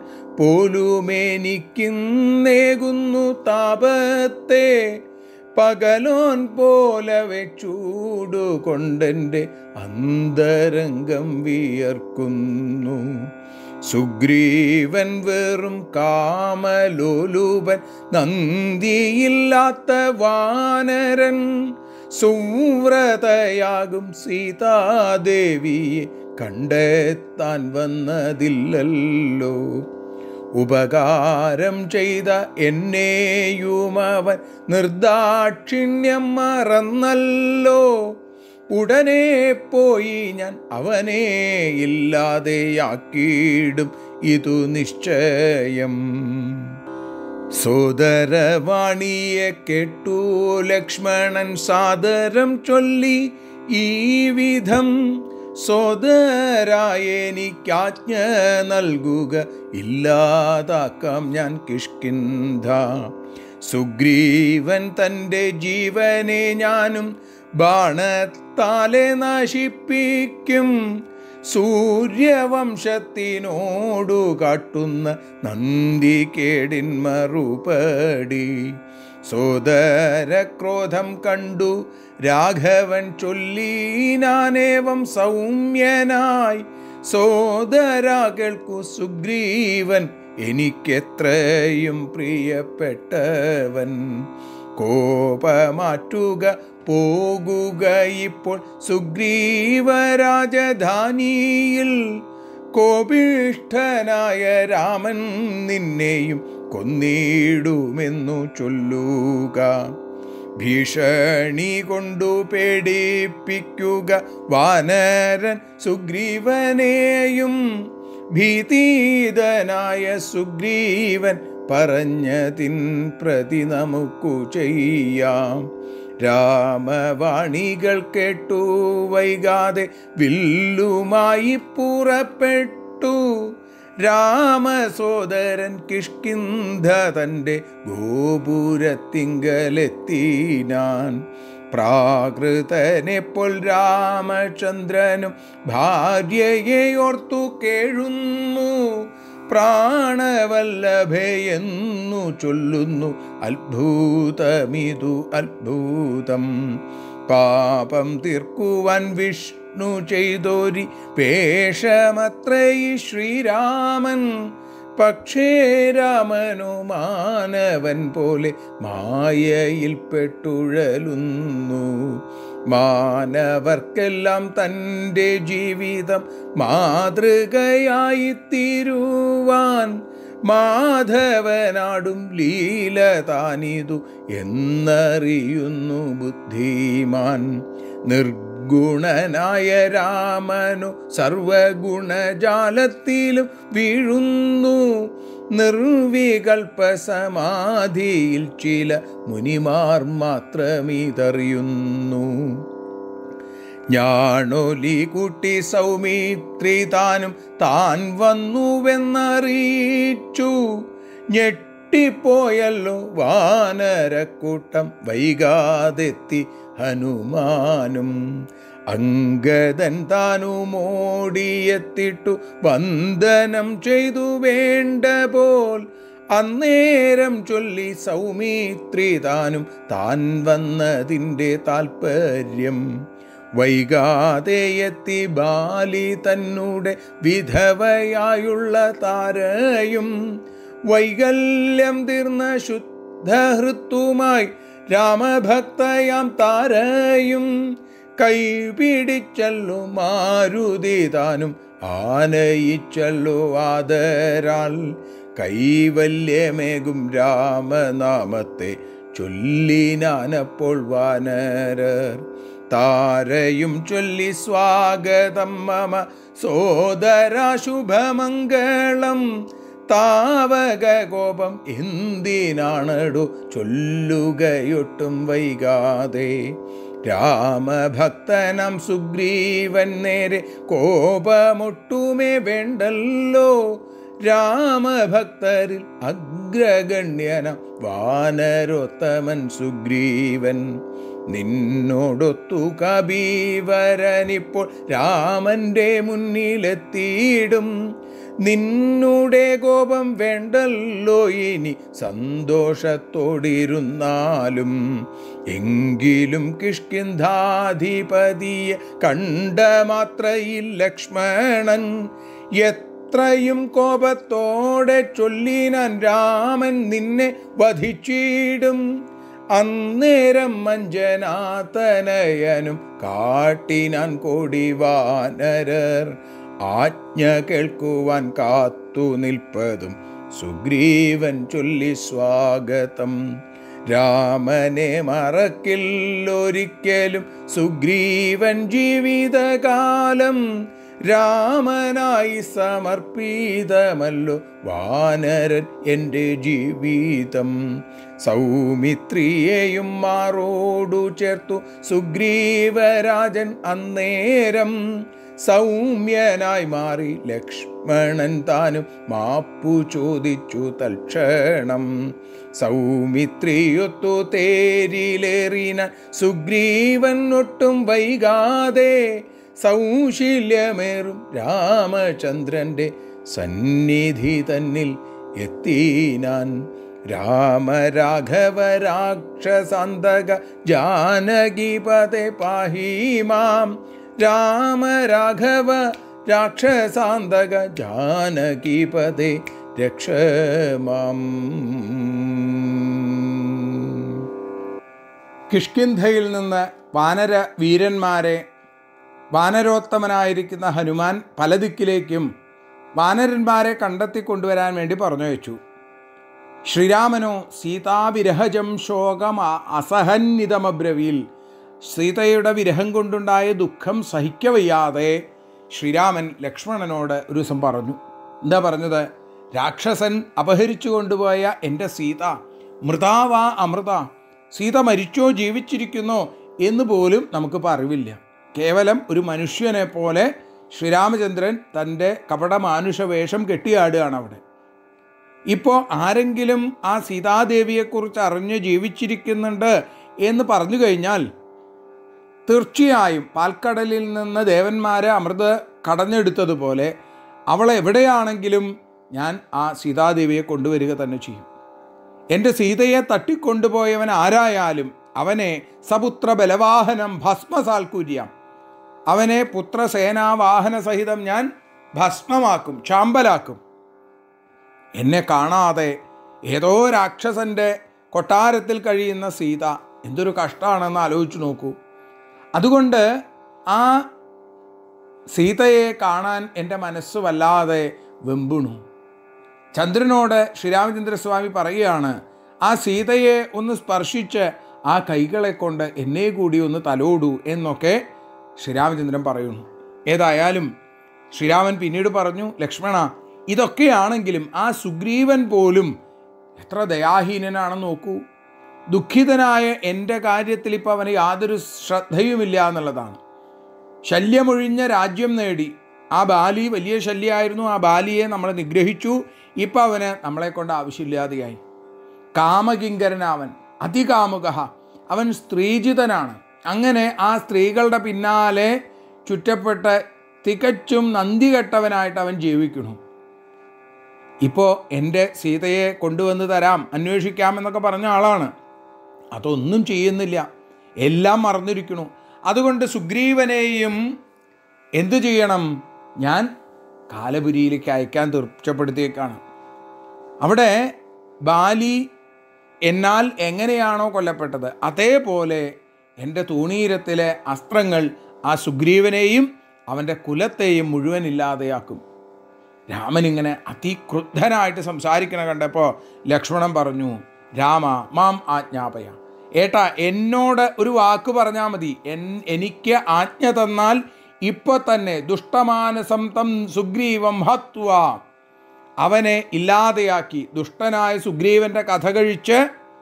പോലുമെനിക്കുന്നേകുന്നു താപത്തെ പകലോൻ പോലവെ ചൂടുകൊണ്ടെൻ്റെ അന്തരംഗം വിയർക്കുന്നു സുഗ്രീവൻ വെറും കാമലോലുപൻ നന്ദിയില്ലാത്ത വാനരൻ സുവ്രതയാകും സീതാദേവിയെ കണ്ടെത്താൻ വന്നതില്ലല്ലോ ഉപകാരം ചെയ്ത എന്നെയും അവൻ നിർദാക്ഷിണ്യം മറന്നല്ലോ ഉടനെ പോയി ഞാൻ അവനെ ഇല്ലാതെയാക്കിയിടും ഇതു നിശ്ചയം സോദരവാണിയെ കേട്ടു ലക്ഷ്മണൻ സാദരം ചൊല്ലി ഈ വിധം സോദരായെനിക്കാജ്ഞ നൽകുക ഇല്ലാതാക്കാം ഞാൻ കിഷ്കിന്ധ സുഗ്രീവൻ തൻ്റെ ജീവനെ ഞാനും ബാണത്താലെ നശിപ്പിക്കും സൂര്യവംശത്തിനോടു കാട്ടുന്ന നന്ദികേടിൻ മറുപടി സോദരക്രോധം കണ്ടു രാഘവൻ ചൊല്ലിനാനേവം സൗമ്യനായി സോദര കേൾക്കു സുഗ്രീവൻ എനിക്കെത്രയും പ്രിയപ്പെട്ടവൻ കോപമാറ്റുക പോകുക ഇപ്പോൾ സുഗ്രീവ രാജധാനിയിൽ കോപിഷ്ഠനായ രാമൻ നിന്നെയും കൊന്നിടുമെന്നു ചൊല്ലുക ഭീഷണി കൊണ്ടു പേടിപ്പിക്കുക വാനരൻ സുഗ്രീവനെയും ഭീതീതനായ സുഗ്രീവൻ പറഞ്ഞതിൻ പ്രതി നമുക്കു ചെയ്യാം രാമവാണികൾ കേട്ടു വൈകാതെ വില്ലുമായി പുറപ്പെട്ടു രാമസോദരൻ കിഷ്കിന്ധ തൻ്റെ ഗോപുരത്തിങ്കലെത്തിനാൻ പ്രാകൃതനെപ്പോൾ രാമചന്ദ്രനും ഭാര്യയെ ഓർത്തു കേഴുന്നു പ്രാണവല്ലഭയെന്നു ചൊല്ലുന്നു അത്ഭുതമിതു അത്ഭുതം പാപം തീർക്കുവാൻ വിഷ്ണു ചെയ്തൊരി പേഷമത്രയി ശ്രീരാമൻ പക്ഷേ രാമനു മാനവൻ പോലെ മായയിൽ പെട്ടുഴലുന്നു മാനവർക്കെല്ലാം തൻ്റെ ജീവിതം മാതൃകയായി തീരുവാൻ മാധവനാടും ലീല താനിതു എന്നറിയുന്നു ബുദ്ധിമാൻ നിർഗുണനായ രാമനു സർവഗുണജാലത്തിലും വീഴുന്നു നിർവികൽപ്പ സമാധിയിൽ ചില മുനിമാർ മാത്രമിതറിയുന്നു ഞാണൊലി കുട്ടി സൗമിത്രി താനും താൻ വന്നുവെന്നറിയിച്ചു ഞെട്ടിപ്പോയല്ലോ വാനരക്കൂട്ടം വൈകാതെത്തി ഹനുമാനും അങ്കദൻ താനും ഓടിയെത്തിട്ടു വന്ദനം ചെയ്തു വേണ്ട പോൽ അന്നേരം ചൊല്ലി സൗമിത്രി താനും താൻ വന്നതിൻ്റെ താൽപ്പര്യം വൈകാതെ എത്തി ബാലി തന്നൂടെ വിധവയായുള്ള താരയും വൈകല്യം തീർന്ന ശുദ്ധഹൃത്തുമായി രാമഭക്തയാം താരയും കൈപിടിച്ചല്ലോ മാരുതി താനും ആനയിച്ചല്ലോ ആദരാൽ കൈവല്യമേകും രാമനാമത്തെ ചൊല്ലിനാനപ്പോൾ വാനരർ താരയും ചൊല്ലി സ്വാഗതം മമ സോദര ശുഭമംഗളം താവക കോപം എന്തിനാണടു ചൊല്ലുകയൊട്ടും വൈകാതെ രാമഭക്തനം സുഗ്രീവൻ നേരെ കോപമൊട്ടുമേ വേണ്ടല്ലോ രാമഭക്തരിൽ അഗ്രഗണ്യന വാനരോത്തമൻ സുഗ്രീവൻ നിന്നോടൊത്തു കബീവരനിപ്പോൾ രാമന്റെ മുന്നിലെത്തിയിടും നിന്നുടെ കോപം വേണ്ടല്ലോ ഇനി സന്തോഷത്തോടിരുന്നാലും എങ്കിലും കിഷ്കിന്ധാധിപതിയെ കണ്ട മാത്രയിൽ ലക്ഷ്മണൻ എത്രയും കോപത്തോടെ ചൊല്ലിനാൻ രാമൻ നിന്നെ വധിച്ചിടും അന്നേരം മഞ്ജനാതനയനും കാട്ടിനാൻ കൊടിവാനരർ ആജ്ഞ കേൾക്കുവാൻ കാത്തു നിൽപ്പതും സുഗ്രീവൻ ചൊല്ലി സ്വാഗതം രാമനെ മറക്കില്ലൊരിക്കലും സുഗ്രീവൻ ജീവിതകാലം രാമനായി സമർപ്പിതമല്ലോ വാനരൻ എൻ്റെ ജീവിതം സൗമിത്രിയെയും മാറോടു ചേർത്തു സുഗ്രീവരാജൻ അന്നേരം സൗമ്യനായി മാറി ലക്ഷ്മണൻ താനും മാപ്പു ചോദിച്ചു തൽക്ഷണം സൗമിത്രിയൊത്തു തേരിലേറിന സുഗ്രീവൻ ഒട്ടും വൈകാതെ സൗശീല്യമേറും രാമചന്ദ്രന്റെ സന്നിധി തന്നിൽ എത്തിനാൻ രാമരാഘവ രാക്ഷസാന്തക ജാനകിപതെ പാഹിമാം രാമരാഘവ രാക്ഷസാന്തക ജാനകിപതെ രക്ഷമാം കിഷ്കിന്ധയിൽ നിന്ന് വാനര വീരന്മാരെ വാനരോത്തമനായിരിക്കുന്ന ഹനുമാൻ പല ദിക്കിലേക്കും വാനരന്മാരെ കണ്ടെത്തിക്കൊണ്ടുവരാൻ വേണ്ടി പറഞ്ഞു വെച്ചു ശ്രീരാമനോ സീതാവിരഹജം ശോകം അസഹന്നിതമബ്രവിയിൽ സീതയുടെ വിരഹം കൊണ്ടുണ്ടായ ദുഃഖം സഹിക്കവയ്യാതെ ശ്രീരാമൻ ലക്ഷ്മണനോട് ഒരു ദിവസം പറഞ്ഞു എന്താ പറഞ്ഞത് രാക്ഷസൻ അപഹരിച്ചു കൊണ്ടുപോയ എൻ്റെ സീത മൃതാവാ അമൃത സീത മരിച്ചോ ജീവിച്ചിരിക്കുന്നോ എന്ന് പോലും നമുക്കിപ്പോൾ അറിവില്ല കേവലം ഒരു മനുഷ്യനെ പോലെ ശ്രീരാമചന്ദ്രൻ തൻ്റെ കപടമാനുഷ വേഷം കെട്ടിയാടുകയാണ് അവിടെ ഇപ്പോൾ ആരെങ്കിലും ആ സീതാദേവിയെക്കുറിച്ച് അറിഞ്ഞ് ജീവിച്ചിരിക്കുന്നുണ്ട് എന്ന് പറഞ്ഞു കഴിഞ്ഞാൽ തീർച്ചയായും പാൽക്കടലിൽ നിന്ന് ദേവന്മാരെ അമൃത് കടഞ്ഞെടുത്തതുപോലെ അവളെ എവിടെയാണെങ്കിലും ഞാൻ ആ സീതാദേവിയെ കൊണ്ടുവരിക തന്നെ ചെയ്യും എൻ്റെ സീതയെ തട്ടിക്കൊണ്ടുപോയവൻ ആരായാലും അവനെ സപുത്ര ബലവാഹനം ഭസ്മസാൽക്കുര്യാം അവനെ പുത്രസേനാവാഹന സഹിതം ഞാൻ ഭസ്മമാക്കും ചാമ്പലാക്കും എന്നെ കാണാതെ ഏതോ രാക്ഷസൻ്റെ കൊട്ടാരത്തിൽ കഴിയുന്ന സീത എന്തൊരു കഷ്ടമാണെന്ന് ആലോചിച്ച് നോക്കൂ അതുകൊണ്ട് ആ സീതയെ കാണാൻ എൻ്റെ മനസ്സ് വല്ലാതെ വെമ്പുണു ചന്ദ്രനോട് ശ്രീരാമചന്ദ്രസ്വാമി പറയുകയാണ് ആ സീതയെ ഒന്ന് സ്പർശിച്ച് ആ കൈകളെ കൊണ്ട് എന്നെ കൂടി ഒന്ന് തലോടൂ എന്നൊക്കെ ശ്രീരാമചന്ദ്രൻ പറയുന്നു ഏതായാലും ശ്രീരാമൻ പിന്നീട് പറഞ്ഞു ലക്ഷ്മണ ഇതൊക്കെയാണെങ്കിലും ആ സുഗ്രീവൻ പോലും എത്ര ദയാഹീനനാണെന്ന് നോക്കൂ ദുഃഖിതനായ എൻ്റെ കാര്യത്തിൽ ഇപ്പോൾ അവന് യാതൊരു ശ്രദ്ധയുമില്ല എന്നുള്ളതാണ് ശല്യമൊഴിഞ്ഞ രാജ്യം നേടി ആ ബാലി വലിയ ശല്യമായിരുന്നു ആ ബാലിയെ നമ്മൾ നിഗ്രഹിച്ചു ഇപ്പം അവന് നമ്മളെ കൊണ്ട് ആവശ്യമില്ലാതെയായി കാമകിങ്കരനാവൻ അതികാമുക അവൻ സ്ത്രീജിതനാണ് അങ്ങനെ ആ സ്ത്രീകളുടെ പിന്നാലെ ചുറ്റപ്പെട്ട് തികച്ചും നന്ദി കെട്ടവനായിട്ട് അവൻ ജീവിക്കുന്നു ഇപ്പോൾ എൻ്റെ സീതയെ കൊണ്ടുവന്ന് തരാം അന്വേഷിക്കാമെന്നൊക്കെ പറഞ്ഞ ആളാണ് അതൊന്നും ചെയ്യുന്നില്ല എല്ലാം മറന്നിരിക്കണു അതുകൊണ്ട് സുഗ്രീവനെയും എന്തു ചെയ്യണം ഞാൻ കാലപുരിയിലേക്ക് അയക്കാൻ തീർച്ചപ്പെടുത്തിയേക്കാണ് അവിടെ ബാലി എന്നാൽ എങ്ങനെയാണോ കൊല്ലപ്പെട്ടത് അതേപോലെ എൻ്റെ തൂണീരത്തിലെ അസ്ത്രങ്ങൾ ആ സുഗ്രീവനെയും അവൻ്റെ കുലത്തെയും മുഴുവൻ ഇല്ലാതെയാക്കും രാമൻ ഇങ്ങനെ അതിക്രുദ്ധനായിട്ട് സംസാരിക്കണ കണ്ടപ്പോൾ ലക്ഷ്മണൻ പറഞ്ഞു രാമ മാം ആജ്ഞാപയ ഏട്ടാ എന്നോട് ഒരു വാക്ക് പറഞ്ഞാൽ മതി എൻ എനിക്ക് ആജ്ഞ തന്നാൽ ഇപ്പോൾ തന്നെ ദുഷ്ടമാനസം തം സുഗ്രീവം ഹത്വ അവനെ ഇല്ലാതെയാക്കി ദുഷ്ടനായ സുഗ്രീവൻ്റെ കഥ കഴിച്ച്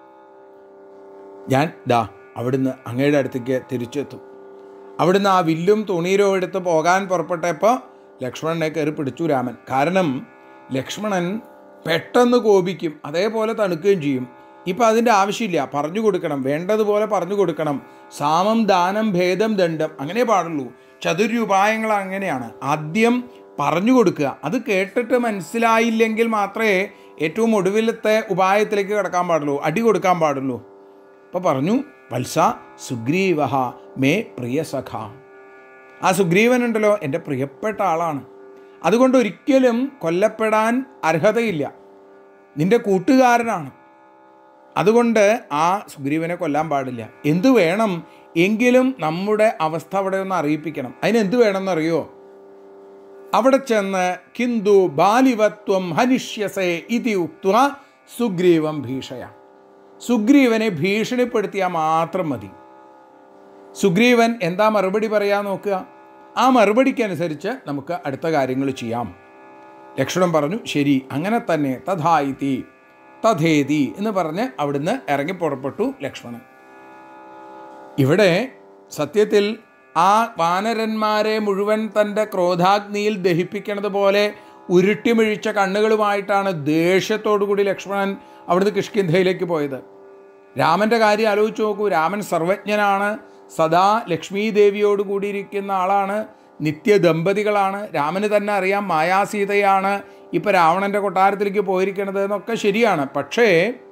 ഞാൻ ദാ അവിടുന്ന് അങ്ങയുടെ അടുത്തേക്ക് തിരിച്ചെത്തും അവിടുന്ന് ആ വില്ലും തുണീരോ എടുത്ത് പോകാൻ പുറപ്പെട്ടപ്പോൾ ലക്ഷ്മണനെ കയറി പിടിച്ചു രാമൻ കാരണം ലക്ഷ്മണൻ പെട്ടെന്ന് കോപിക്കും അതേപോലെ തണുക്കുകയും ചെയ്യും ഇപ്പം അതിൻ്റെ ആവശ്യമില്ല പറഞ്ഞു കൊടുക്കണം വേണ്ടതുപോലെ പറഞ്ഞു കൊടുക്കണം സാമം ദാനം ഭേദം ദണ്ഡം അങ്ങനെ പാടുള്ളൂ ചതുരുപായങ്ങൾ അങ്ങനെയാണ് ആദ്യം പറഞ്ഞു കൊടുക്കുക അത് കേട്ടിട്ട് മനസ്സിലായില്ലെങ്കിൽ മാത്രമേ ഏറ്റവും ഒടുവിലത്തെ ഉപായത്തിലേക്ക് കിടക്കാൻ പാടുള്ളൂ അടി കൊടുക്കാൻ പാടുള്ളൂ അപ്പോൾ പറഞ്ഞു വത്സ സുഗ്രീവ മേ പ്രിയ സഖ ആ സുഗ്രീവനുണ്ടല്ലോ എൻ്റെ പ്രിയപ്പെട്ട ആളാണ് അതുകൊണ്ട് ഒരിക്കലും കൊല്ലപ്പെടാൻ അർഹതയില്ല നിന്റെ കൂട്ടുകാരനാണ് അതുകൊണ്ട് ആ സുഗ്രീവനെ കൊല്ലാൻ പാടില്ല എന്തു വേണം എങ്കിലും നമ്മുടെ അവസ്ഥ അവിടെ ഒന്ന് അറിയിപ്പിക്കണം അതിന് എന്ത് വേണമെന്നറിയോ അവിടെ ചെന്ന് കിന്തു ബാലിവത്വം ഹനിഷ്യസേ ഇതി ഉക്വ സുഗ്രീവം ഭീഷയ സുഗ്രീവനെ ഭീഷണിപ്പെടുത്തിയാൽ മാത്രം മതി സുഗ്രീവൻ എന്താ മറുപടി പറയാൻ നോക്കുക ആ മറുപടിക്കനുസരിച്ച് നമുക്ക് അടുത്ത കാര്യങ്ങൾ ചെയ്യാം ലക്ഷ്മണൻ പറഞ്ഞു ശരി അങ്ങനെ തന്നെ തഥായിതി തഥേതി എന്ന് പറഞ്ഞ് അവിടുന്ന് ഇറങ്ങി പുറപ്പെട്ടു ലക്ഷ്മണൻ ഇവിടെ സത്യത്തിൽ ആ വാനരന്മാരെ മുഴുവൻ തൻ്റെ ക്രോധാഗ്നിയിൽ ദഹിപ്പിക്കണത് പോലെ ഉരുട്ടിമിഴിച്ച കണ്ണുകളുമായിട്ടാണ് ദേഷ്യത്തോടുകൂടി ലക്ഷ്മണൻ അവിടുന്ന് കിഷ്കിന്ധയിലേക്ക് പോയത് രാമൻ്റെ കാര്യം ആലോചിച്ച് നോക്കൂ രാമൻ സർവജ്ഞനാണ് സദാ ലക്ഷ്മീ ദേവിയോട് കൂടിയിരിക്കുന്ന ആളാണ് നിത്യദമ്പതികളാണ് രാമന് തന്നെ അറിയാം മായാസീതയാണ് ഇപ്പോൾ രാവണൻ്റെ കൊട്ടാരത്തിലേക്ക് പോയിരിക്കുന്നത് എന്നൊക്കെ ശരിയാണ് പക്ഷേ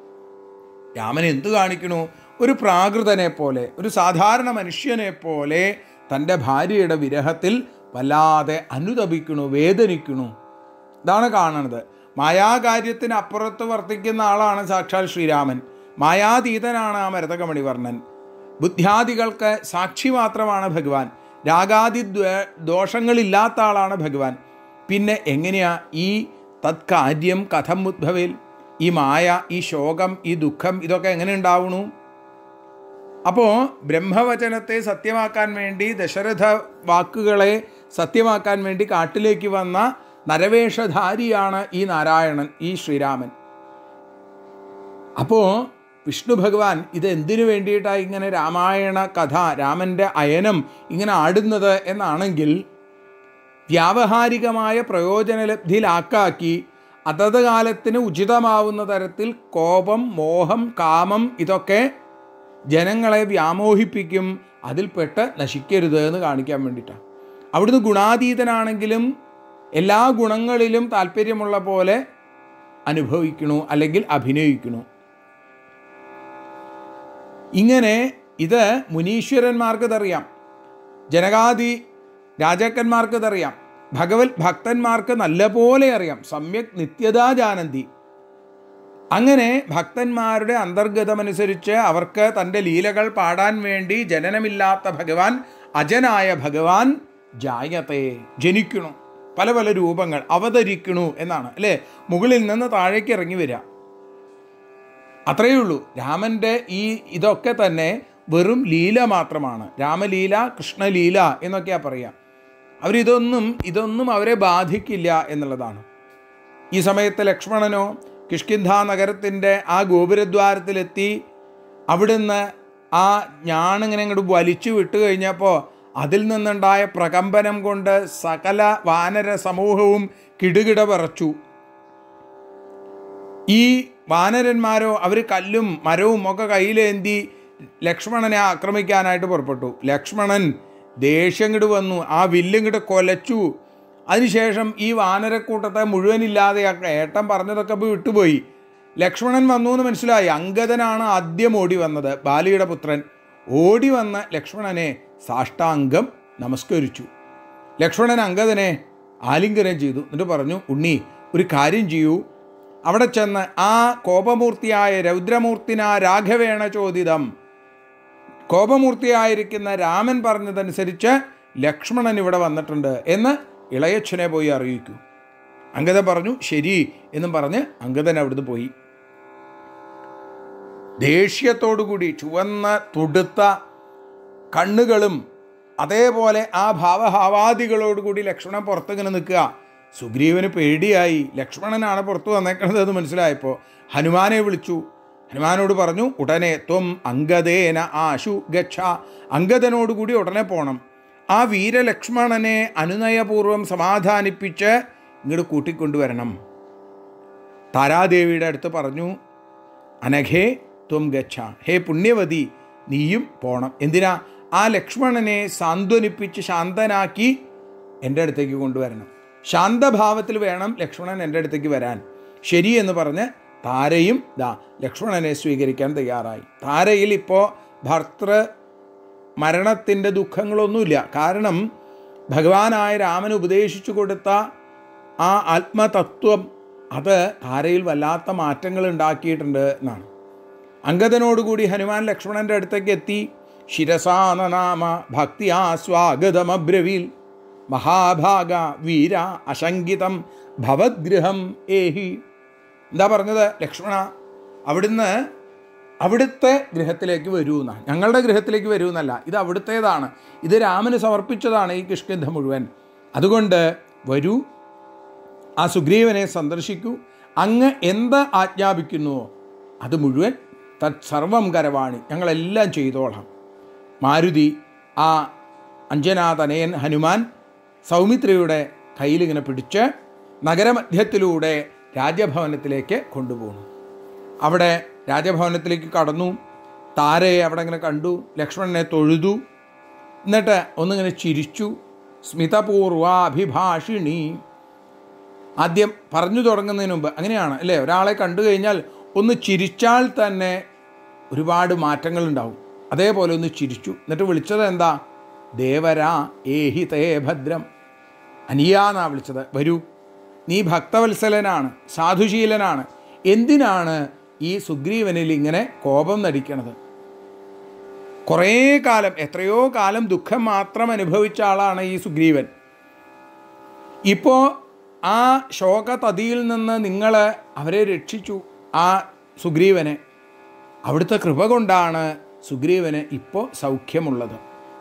രാമൻ എന്തു കാണിക്കണു ഒരു പ്രാകൃതനെ പോലെ ഒരു സാധാരണ മനുഷ്യനെ പോലെ തൻ്റെ ഭാര്യയുടെ വിരഹത്തിൽ വല്ലാതെ അനുതപിക്കണു വേദനിക്കണു ഇതാണ് കാണുന്നത് മായാകാര്യത്തിന് അപ്പുറത്ത് വർത്തിക്കുന്ന ആളാണ് സാക്ഷാൽ ശ്രീരാമൻ മായാതീതനാണ് ആ മരതകമണിവർണ്ണൻ ബുദ്ധ്യാദികൾക്ക് സാക്ഷി മാത്രമാണ് ഭഗവാൻ രാഗാദി ദ്വേ- ദോഷങ്ങളില്ലാത്ത ആളാണ് ഭഗവാൻ പിന്നെ എങ്ങനെയാ ഈ തത്കാര്യം കഥം ഉദ്ഭവേൽ ഈ മായ ഈ ശോകം ഈ ദുഃഖം ഇതൊക്കെ എങ്ങനെ ഉണ്ടാവണു അപ്പോൾ ബ്രഹ്മവചനത്തെ സത്യമാക്കാൻ വേണ്ടി ദശരഥ വാക്കുകളെ സത്യമാക്കാൻ വേണ്ടി കാട്ടിലേക്ക് വന്ന നരവേഷധാരിയാണ് ഈ നാരായണൻ ഈ ശ്രീരാമൻ അപ്പോൾ വിഷ്ണു ഭഗവാൻ ഇത് എന്തിനു വേണ്ടിയിട്ടാണ് ഇങ്ങനെ രാമായണ കഥ രാമൻ്റെ അയനം ഇങ്ങനെ ആടുന്നത് എന്നാണെങ്കിൽ വ്യാവഹാരികമായ പ്രയോജനലബ്ധിയിലാക്കാക്കി അതത് കാലത്തിന് ഉചിതമാവുന്ന തരത്തിൽ കോപം മോഹം കാമം ഇതൊക്കെ ജനങ്ങളെ വ്യാമോഹിപ്പിക്കും അതിൽപ്പെട്ട് നശിക്കരുത് എന്ന് കാണിക്കാൻ വേണ്ടിയിട്ടാണ് അവിടുന്ന് ഗുണാതീതനാണെങ്കിലും എല്ലാ ഗുണങ്ങളിലും താല്പര്യമുള്ള പോലെ അനുഭവിക്കണു അല്ലെങ്കിൽ അഭിനയിക്കണു ഇങ്ങനെ ഇത് മുനീശ്വരന്മാർക്ക് ഇതറിയാം ജനകാദി രാജാക്കന്മാർക്ക് ഇതറിയാം ഭഗവത് ഭക്തന്മാർക്ക് നല്ലപോലെ അറിയാം സമ്യക് നിത്യതാ ജാനന്തി അങ്ങനെ ഭക്തന്മാരുടെ അന്തർഗതമനുസരിച്ച് അവർക്ക് തൻ്റെ ലീലകൾ പാടാൻ വേണ്ടി ജനനമില്ലാത്ത ഭഗവാൻ അജനായ ഭഗവാൻ ജായത്തെ ജനിക്കണു പല പല രൂപങ്ങൾ അവതരിക്കണു എന്നാണ് അല്ലേ മുകളിൽ നിന്ന് താഴേക്ക് ഇറങ്ങി വരിക അത്രയേ ഉള്ളൂ രാമൻ്റെ ഈ ഇതൊക്കെ തന്നെ വെറും ലീല മാത്രമാണ് രാമലീല കൃഷ്ണലീല എന്നൊക്കെയാ പറയാം അവരിതൊന്നും ഇതൊന്നും അവരെ ബാധിക്കില്ല എന്നുള്ളതാണ് ഈ സമയത്ത് ലക്ഷ്മണനോ കിഷ്കിന്ധ നഗരത്തിൻ്റെ ആ ഗോപുരദ്വാരത്തിലെത്തി അവിടുന്ന് ആ ഞാണിങ്ങനെ അങ്ങോട്ട് വലിച്ചു വിട്ടു കഴിഞ്ഞപ്പോൾ അതിൽ നിന്നുണ്ടായ പ്രകമ്പനം കൊണ്ട് സകല വാനര സമൂഹവും കിടുകിട വിറച്ചു ഈ വാനരന്മാരോ അവർ കല്ലും മരവും ഒക്കെ കയ്യിലേന്തി ലക്ഷ്മണനെ ആക്രമിക്കാനായിട്ട് പുറപ്പെട്ടു ലക്ഷ്മണൻ ദേഷ്യം ഇങ്ങോട്ട് വന്നു ആ വില്ലിങ്ങോട്ട് കൊലച്ചു അതിനുശേഷം ഈ വാനരക്കൂട്ടത്തെ മുഴുവനില്ലാതെയാക്കുക ഏട്ടൻ പറഞ്ഞതൊക്കെ ഇപ്പോൾ വിട്ടുപോയി ലക്ഷ്മണൻ വന്നു എന്ന് മനസ്സിലായി അങ്കദനാണ് ആദ്യം ഓടി വന്നത് ബാലിയുടെ പുത്രൻ ഓടി വന്ന ലക്ഷ്മണനെ സാഷ്ടാംഗം നമസ്കരിച്ചു ലക്ഷ്മണൻ അങ്കദനെ ആലിംഗനം ചെയ്തു എന്നിട്ട് പറഞ്ഞു ഉണ്ണി ഒരു കാര്യം ചെയ്യൂ അവിടെ ചെന്ന് ആ കോപമൂർത്തിയായ രൗദ്രമൂർത്തിന രാഘവേണ ചോദിതം കോപമൂർത്തിയായിരിക്കുന്ന രാമൻ പറഞ്ഞതനുസരിച്ച് ലക്ഷ്മണൻ ഇവിടെ വന്നിട്ടുണ്ട് എന്ന് ഇളയച്ഛനെ പോയി അറിയിക്കൂ അങ്കദൻ പറഞ്ഞു ശരി എന്നും പറഞ്ഞ് അങ്കദൻ അവിടുന്ന് പോയി ദേഷ്യത്തോടുകൂടി ചുവന്ന തുടുത്ത കണ്ണുകളും അതേപോലെ ആ ഭാവഹാവാദികളോടുകൂടി ലക്ഷ്മണൻ പുറത്തിങ്ങനെ നിൽക്കുക സുഗ്രീവന് പേടിയായി ലക്ഷ്മണനാണ് പുറത്തു വന്നേക്കണത് എന്ന് മനസ്സിലായപ്പോൾ ഹനുമാനെ വിളിച്ചു ഹനുമാനോട് പറഞ്ഞു ഉടനെ ത്വം അങ്കദേന ആശു ഗച്ഛ അങ്കദനോടുകൂടി ഉടനെ പോണം ആ വീരലക്ഷ്മണനെ അനുനയപൂർവ്വം സമാധാനിപ്പിച്ച് ഇങ്ങോട്ട് കൂട്ടിക്കൊണ്ടുവരണം താരാദേവിയുടെ അടുത്ത് പറഞ്ഞു അനഘേ ത്വം ഗച്ഛ ഹേ പുണ്യവതി നീയും പോണം എന്തിനാ ആ ലക്ഷ്മണനെ സാന്ത്വനിപ്പിച്ച് ശാന്തനാക്കി എൻ്റെ അടുത്തേക്ക് കൊണ്ടുവരണം ശാന്തഭാവത്തിൽ വേണം ലക്ഷ്മണൻ എൻ്റെ അടുത്തേക്ക് വരാൻ ശരി എന്ന് പറഞ്ഞ് താരയും ദാ ലക്ഷ്മണനെ സ്വീകരിക്കാൻ തയ്യാറായി താരയിൽ ഇപ്പോൾ ഭർത്തൃ മരണത്തിൻ്റെ ദുഃഖങ്ങളൊന്നുമില്ല കാരണം ഭഗവാനായ രാമൻ ഉപദേശിച്ചു കൊടുത്ത ആ ആത്മതത്വം അത് താരയിൽ വല്ലാത്ത മാറ്റങ്ങൾ ഉണ്ടാക്കിയിട്ടുണ്ട് എന്നാണ് അങ്കദനോടുകൂടി ഹനുമാൻ ലക്ഷ്മണൻ്റെ അടുത്തേക്ക് എത്തി ശിരസാനനാമ ഭക്തിയാ സ്വാഗതമബ്രവീൽ മഹാഭാഗ വീര അശങ്കിതം ഭവദ്ഗൃഹം ഏഹി എന്താ പറഞ്ഞത് ലക്ഷ്മണ അവിടുന്ന് അവിടുത്തെ ഗൃഹത്തിലേക്ക് വരൂ എന്നാണ് ഞങ്ങളുടെ ഗൃഹത്തിലേക്ക് വരൂ എന്നല്ല ഇത് അവിടുത്തേതാണ് ഇത് രാമന് സമർപ്പിച്ചതാണ് ഈ കിഷ്കിന്ധ മുഴുവൻ അതുകൊണ്ട് വരൂ ആ സുഗ്രീവനെ സന്ദർശിക്കൂ അങ്ങ് എന്ത് ആജ്ഞാപിക്കുന്നുവോ അത് മുഴുവൻ തത് സർവം കരവാണി ഞങ്ങളെല്ലാം ചെയ്തോളാം മാരുതി ആ അഞ്ജനാതനയൻ ഹനുമാൻ സൗമിത്രിയുടെ കയ്യിലിങ്ങനെ പിടിച്ച് നഗരമധ്യത്തിലൂടെ രാജഭവനത്തിലേക്ക് കൊണ്ടുപോകുന്നു അവിടെ രാജഭവനത്തിലേക്ക് കടന്നു താരയെ അവിടെ ഇങ്ങനെ കണ്ടു ലക്ഷ്മണനെ തൊഴുതു എന്നിട്ട് ഒന്നിങ്ങനെ ചിരിച്ചു സ്മിതപൂർവാഭിഭാഷിണി ആദ്യം പറഞ്ഞു തുടങ്ങുന്നതിന് മുമ്പ് അങ്ങനെയാണ് അല്ലേ ഒരാളെ കണ്ടു കഴിഞ്ഞാൽ ഒന്ന് ചിരിച്ചാൽ തന്നെ ഒരുപാട് മാറ്റങ്ങളുണ്ടാവും അതേപോലെ ഒന്ന് ചിരിച്ചു എന്നിട്ട് വിളിച്ചത് എന്താ ദേവരാ ഏഹി തേ ഭദ്രം അനിയാന്നാ വിളിച്ചത് വരൂ നീ ഭക്തവത്സലനാണ് സാധുശീലനാണ് എന്തിനാണ് ഈ സുഗ്രീവനിൽ ഇങ്ങനെ കോപം നടിക്കണത് കുറേ കാലം എത്രയോ കാലം ദുഃഖം മാത്രം അനുഭവിച്ച ആളാണ് ഈ സുഗ്രീവൻ ഇപ്പോൾ ആ ശോകതതിയിൽ നിന്ന് നിങ്ങൾ അവരെ രക്ഷിച്ചു ആ സുഗ്രീവനെ അവിടുത്തെ കൃപ കൊണ്ടാണ് സുഗ്രീവന് ഇപ്പോൾ സൗഖ്യമുള്ളത്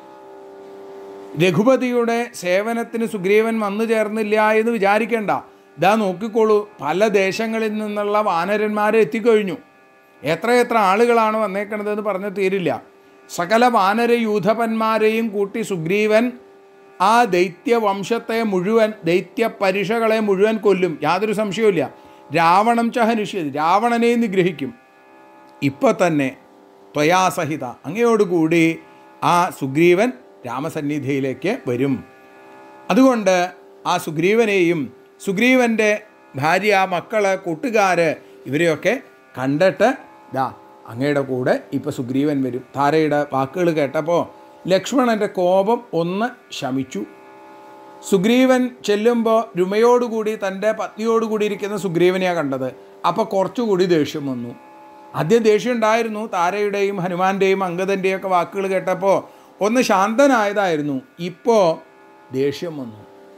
രഘുപതിയുടെ സേവനത്തിന് സുഗ്രീവൻ വന്നു ചേർന്നില്ല എന്ന് വിചാരിക്കേണ്ട ഇതാ നോക്കിക്കോളൂ പല ദേശങ്ങളിൽ നിന്നുള്ള വാനരന്മാരെ എത്തിക്കഴിഞ്ഞു എത്രയെത്ര ആളുകളാണ് വന്നേക്കണതെന്ന് പറഞ്ഞു തീരില്ല സകല വാനര യൂഥപന്മാരെയും കൂട്ടി സുഗ്രീവൻ ആ ദൈത്യവംശത്തെ മുഴുവൻ ദൈത്യ പരിഷകളെ മുഴുവൻ കൊല്ലും യാതൊരു സംശയവുമില്ല രാവണം ചഹനുഷ്യത് രാവണനെ നിഗ്രഹിക്കും ഇപ്പോൾ തന്നെ ത്വയാസഹിത അങ്ങയോടുകൂടി ആ സുഗ്രീവൻ രാമസന്നിധിയിലേക്ക് വരും അതുകൊണ്ട് ആ സുഗ്രീവനെയും സുഗ്രീവൻ്റെ ഭാര്യ മക്കള് കൂട്ടുകാര് ഇവരെയൊക്കെ കണ്ടിട്ട് ദാ അങ്ങയുടെ കൂടെ ഇപ്പോൾ സുഗ്രീവൻ വരും താരയുടെ വാക്കുകൾ കേട്ടപ്പോൾ ലക്ഷ്മണൻ്റെ കോപം ഒന്ന് ശമിച്ചു സുഗ്രീവൻ ചെല്ലുമ്പോൾ രുമയോടുകൂടി തൻ്റെ പത്നിയോടുകൂടി ഇരിക്കുന്ന സുഗ്രീവനെയാണ് കണ്ടത് അപ്പോൾ കുറച്ചുകൂടി ദേഷ്യം വന്നു ആദ്യം ദേഷ്യം ഉണ്ടായിരുന്നു താരയുടെയും ഹനുമാന്റെയും അങ്കദൻ്റെയും ഒക്കെ വാക്കുകൾ കേട്ടപ്പോൾ ഒന്ന് ശാന്തനായതായിരുന്നു ഇപ്പോൾ ദേഷ്യം വന്നു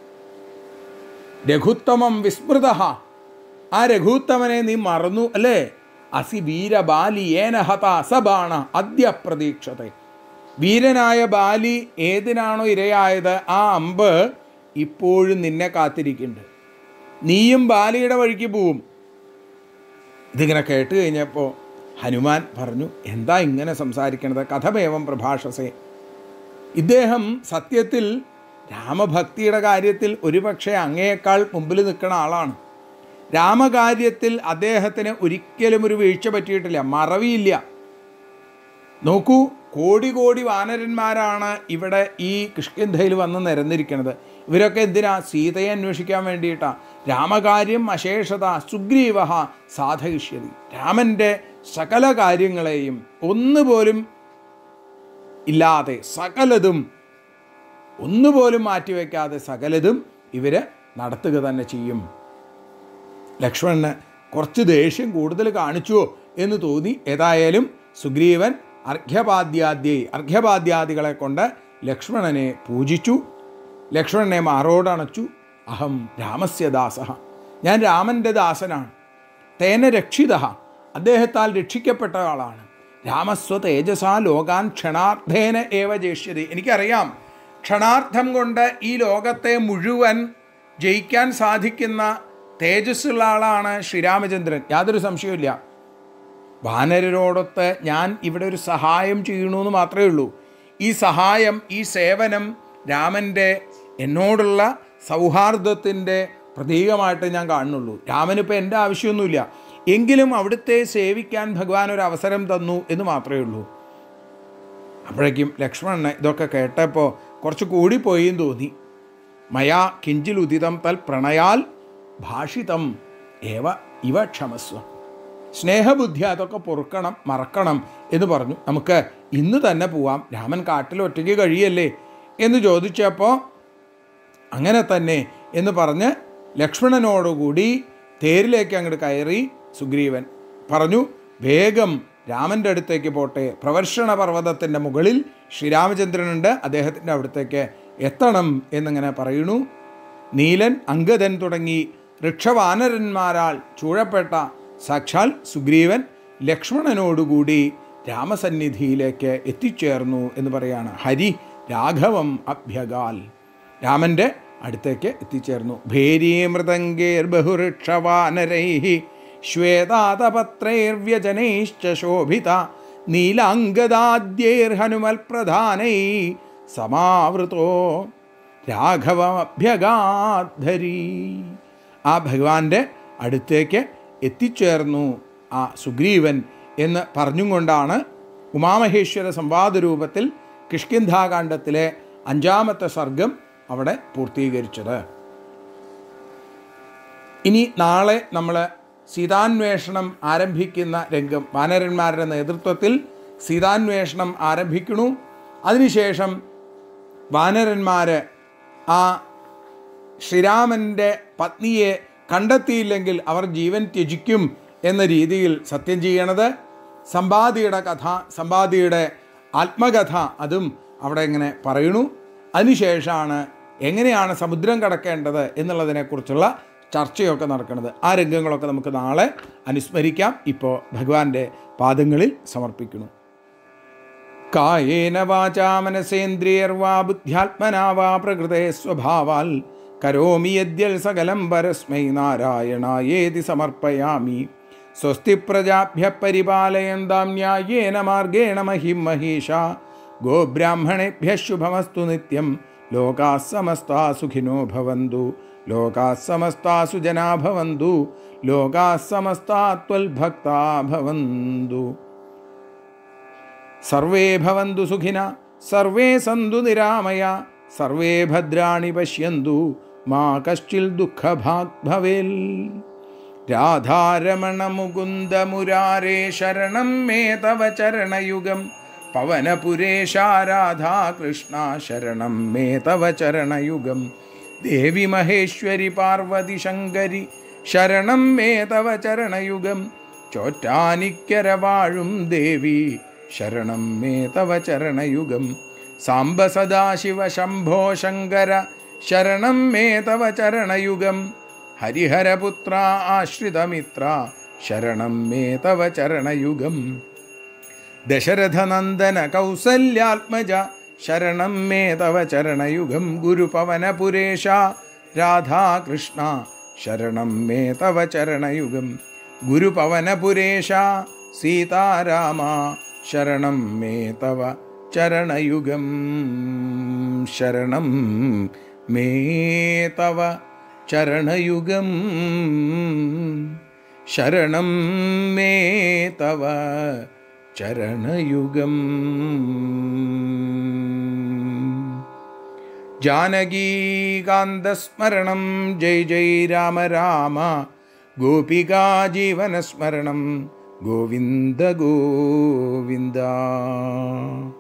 രഘുത്തമം വിസ്മൃത ആ രഘുത്തമനെ നീ മറന്നു അല്ലേ അസി വീരബാലി ഏന ഹത സബാണ അദ്യ പ്രതീക്ഷത്തെ വീരനായ ബാലി ഏതിനാണോ ഇരയായത് ആ അമ്പ് ഇപ്പോഴും നിന്നെ കാത്തിരിക്കുന്നുണ്ട് നീയും ബാലിയുടെ വഴിക്ക് പോവും ഇതിങ്ങനെ കേട്ട് കഴിഞ്ഞപ്പോൾ ഹനുമാൻ പറഞ്ഞു എന്താ ഇങ്ങനെ സംസാരിക്കണത് കഥമേവം പ്രഭാഷസേ ഇദ്ദേഹം സത്യത്തിൽ രാമഭക്തിയുടെ കാര്യത്തിൽ ഒരുപക്ഷെ അങ്ങയേക്കാൾ മുമ്പിൽ നിൽക്കുന്ന ആളാണ് രാമകാര്യത്തിൽ അദ്ദേഹത്തിന് ഒരിക്കലും ഒരു വീഴ്ച പറ്റിയിട്ടില്ല മറവിയില്ല നോക്കൂ കോടി കോടി വാനരന്മാരാണ് ഇവിടെ ഈ കിഷ്കിന്ധയിൽ വന്ന് നിരന്നിരിക്കുന്നത് ഇവരൊക്കെ എന്തിനാ സീതയെ അന്വേഷിക്കാൻ വേണ്ടിയിട്ടാ രാമകാര്യം അശേഷത സുഗ്രീവ സാധയിഷ്യതി രാമൻ്റെ സകല കാര്യങ്ങളെയും ഒന്നുപോലും ഇല്ലാതെ സകലതും ഒന്നുപോലും മാറ്റിവെക്കാതെ സകലതും ഇവർ നടത്തുക തന്നെ ചെയ്യും ലക്ഷ്മണന് കുറച്ച് ദേഷ്യം കൂടുതൽ കാണിച്ചുവോ എന്ന് തോന്നി ഏതായാലും സുഗ്രീവൻ അർഘ്യപാദ്യാദ്യൈ അർഘ്യപാദ്യാദികളെ കൊണ്ട് ലക്ഷ്മണനെ പൂജിച്ചു ലക്ഷ്മണനെ മാറോടണച്ചു അഹം രാമസ്യ ദാസ ഞാൻ രാമൻ്റെ ദാസനാണ് തേന രക്ഷിത അദ്ദേഹത്താൽ രക്ഷിക്കപ്പെട്ട ആളാണ് രാമസ്വ തേജസാ ലോകാൻ ക്ഷണാർത്ഥേന ഏവ ജയിഷ്യതി എനിക്കറിയാം ക്ഷണാർത്ഥം കൊണ്ട് ഈ ലോകത്തെ മുഴുവൻ ജയിക്കാൻ സാധിക്കുന്ന തേജസ്സുള്ള ആളാണ് ശ്രീരാമചന്ദ്രൻ യാതൊരു സംശയവുമില്ല വാനരരോടൊത്ത് ഞാൻ ഇവിടെ ഒരു സഹായം ചെയ്യണമെന്ന് മാത്രമേ ഉള്ളൂ ഈ സഹായം ഈ സേവനം രാമൻ്റെ എന്നോടുള്ള സൗഹാർദ്ദത്തിൻ്റെ പ്രതീകമായിട്ട് ഞാൻ കാണുന്നുള്ളൂ രാമനിപ്പോൾ എൻ്റെ ആവശ്യമൊന്നുമില്ല എങ്കിലും അവിടുത്തെ സേവിക്കാൻ ഭഗവാൻ ഒരു അവസരം തന്നു എന്ന് മാത്രമേ ഉള്ളൂ അപ്പോഴേക്കും ലക്ഷ്മണന് ഇതൊക്കെ കേട്ടപ്പോൾ കുറച്ച് കൂടിപ്പോയി എന്ന് തോന്നി മയാ കിഞ്ചിലുദിതം തൽ പ്രണയാൽ ഭാഷിതം ഏവ ഇവ ക്ഷമസ്വ സ്നേഹബുദ്ധി അതൊക്കെ പൊറുക്കണം മറക്കണം എന്ന് പറഞ്ഞു നമുക്ക് ഇന്ന് തന്നെ പോവാം രാമൻ കാട്ടിൽ ഒറ്റയ്ക്ക് കഴിയല്ലേ എന്ന് ചോദിച്ചപ്പോൾ അങ്ങനെ തന്നെ എന്ന് പറഞ്ഞ് ലക്ഷ്മണനോടുകൂടി തേരിലേക്ക് അങ്ങോട്ട് കയറി സുഗ്രീവൻ പറഞ്ഞു വേഗം രാമൻ്റെ അടുത്തേക്ക് പോട്ടെ പ്രവർഷണ പർവ്വതത്തിൻ്റെ മുകളിൽ ശ്രീരാമചന്ദ്രനുണ്ട് അദ്ദേഹത്തിൻ്റെ അടുത്തേക്ക് എത്തണം എന്നിങ്ങനെ പറയുന്നു നീലൻ അങ്കദൻ തുടങ്ങി വൃക്ഷവാനരന്മാരാൽ ചൂഴപ്പെട്ട സാക്ഷാൽ സുഗ്രീവൻ ലക്ഷ്മണനോടുകൂടി രാമസന്നിധിയിലേക്ക് എത്തിച്ചേർന്നു എന്ന് പറയാണ് ഹരി രാഘവം അഭ്യകാൽ രാമൻ്റെ അടുത്തേക്ക് എത്തിച്ചേർന്നു ഭേരീമൃതങ്കേർ ബഹുവൃക്ഷവാനരൈ ശ്വേതാതപത്രൈർവ്യജനൈശ്ച ശോഭിത നീലാംഗദാദ്യൈർഹനുമൽ പ്രധാനൈ സമാവൃതോ രാഘവമഭ്യഗാധരി ആ ഭഗവാന്റെ അടുത്തേക്ക് എത്തിച്ചേർന്നു ആ സുഗ്രീവൻ എന്ന് പറഞ്ഞും കൊണ്ടാണ് ഉമാമഹേശ്വര സംവാദ രൂപത്തിൽ കിഷ്കിന്ധാകാന്ഡത്തിലെ അഞ്ചാമത്തെ സർഗം അവിടെ പൂർത്തീകരിച്ചത് ഇനി നാളെ നമ്മൾ സീതാന്വേഷണം ആരംഭിക്കുന്ന രംഗം വാനരന്മാരുടെ നേതൃത്വത്തിൽ സീതാന്വേഷണം ആരംഭിക്കണു അതിനുശേഷം വാനരന്മാർ ആ ശ്രീരാമൻ്റെ പത്നിയെ കണ്ടെത്തിയില്ലെങ്കിൽ അവർ ജീവൻ ത്യജിക്കും എന്ന രീതിയിൽ സത്യം ചെയ്യണത് സമ്പാദിയുടെ കഥ സമ്പാദിയുടെ ആത്മകഥ അതും അവിടെ ഇങ്ങനെ പറയണു അതിനുശേഷമാണ് എങ്ങനെയാണ് സമുദ്രം കടക്കേണ്ടത് എന്നുള്ളതിനെക്കുറിച്ചുള്ള ചർച്ചയൊക്കെ നടക്കുന്നത് ആ രംഗങ്ങളൊക്കെ നമുക്ക് നാളെ അനുസ്മരിക്കാം ഇപ്പോൾ ഭഗവാന്റെ പാദങ്ങളിൽ സമർപ്പിക്കുന്നു കായേന വാചാ മനസേന്ദ്രിയർവാ ബുദ്ധ്യാത്മനാ വാ പ്രകൃതേ സ്വഭാവാൽ കരോമി യദ്യൽ സകലം പരസ്മൈ നാരായണായേതി സമർപ്പയാമി സ്വസ്തി പ്രജാഭ്യ പരിപാലയന്താം ന്യായേന മാർഗേണ മഹിം മഹീഷ ഗോബ്രാഹ്മണേഭ്യ ശുഭമസ്തു നിത്യം ലോകാः സമസ്താ സുഖിനോ ഭവന്തു ലോകാः സമസ്താ സുജനാ ഭവന്തു ലോകാः സമസ്താ ത്വൽഭക്താ ഭവന്തു സർവേ ഭവന്തു സുഖിന സർവേ സന്തു നിരാമയ സർവേ ഭദ്രാണി പശ്യന്തു മാ കശ്ചിൽ ദുഃഖഭാഗ് ഭവേൽ രാധാരമണ മുകുന്ദ മുരാരേ ശരണം മേ തവ ചരണയുഗം പവനപുരേശ രാധാകൃഷ്ണ ശരണം മേ തവ ചരണയുഗം ദേവി മഹേശ്വരി പാർവതി ശങ്കരി ശരണം മേ തവ ചരണയുഗം ചോറ്റാനിക്കര വാഴും ദേവി ശരണം മേ തവ ചരണയുഗം സാംബ സദാശിവ ശംഭോ ശങ്കര ശരണം മേ തവ ചരണയുഗം ഹരിഹരപുത്ര ആശ്രിതമിത്ര ശരണം മേ തവ ചരണയുഗം ദശരഥനന്ദന കൗസല്യാത്മജ ശരണം മേ തവ ചരണയുഗം ഗുരുപവനപുരേശ രാധാകൃഷ്ണ ശരണം മേ തവ ചരണയുഗം ഗുരുപവനപുരേശ സീതാരാമ ശരണം മേ തവ ചരണയുഗം ശരണം മേ തവ ചരണയുഗം ശരണം മേ തവ ചരണയുഗം ജാനകീകാന്തസ്മരണം ജയ് ജയ് രാമ രാമ ഗോപികാജീവനസ്മരണം ഗോവിന്ദ ഗോവിന്ദ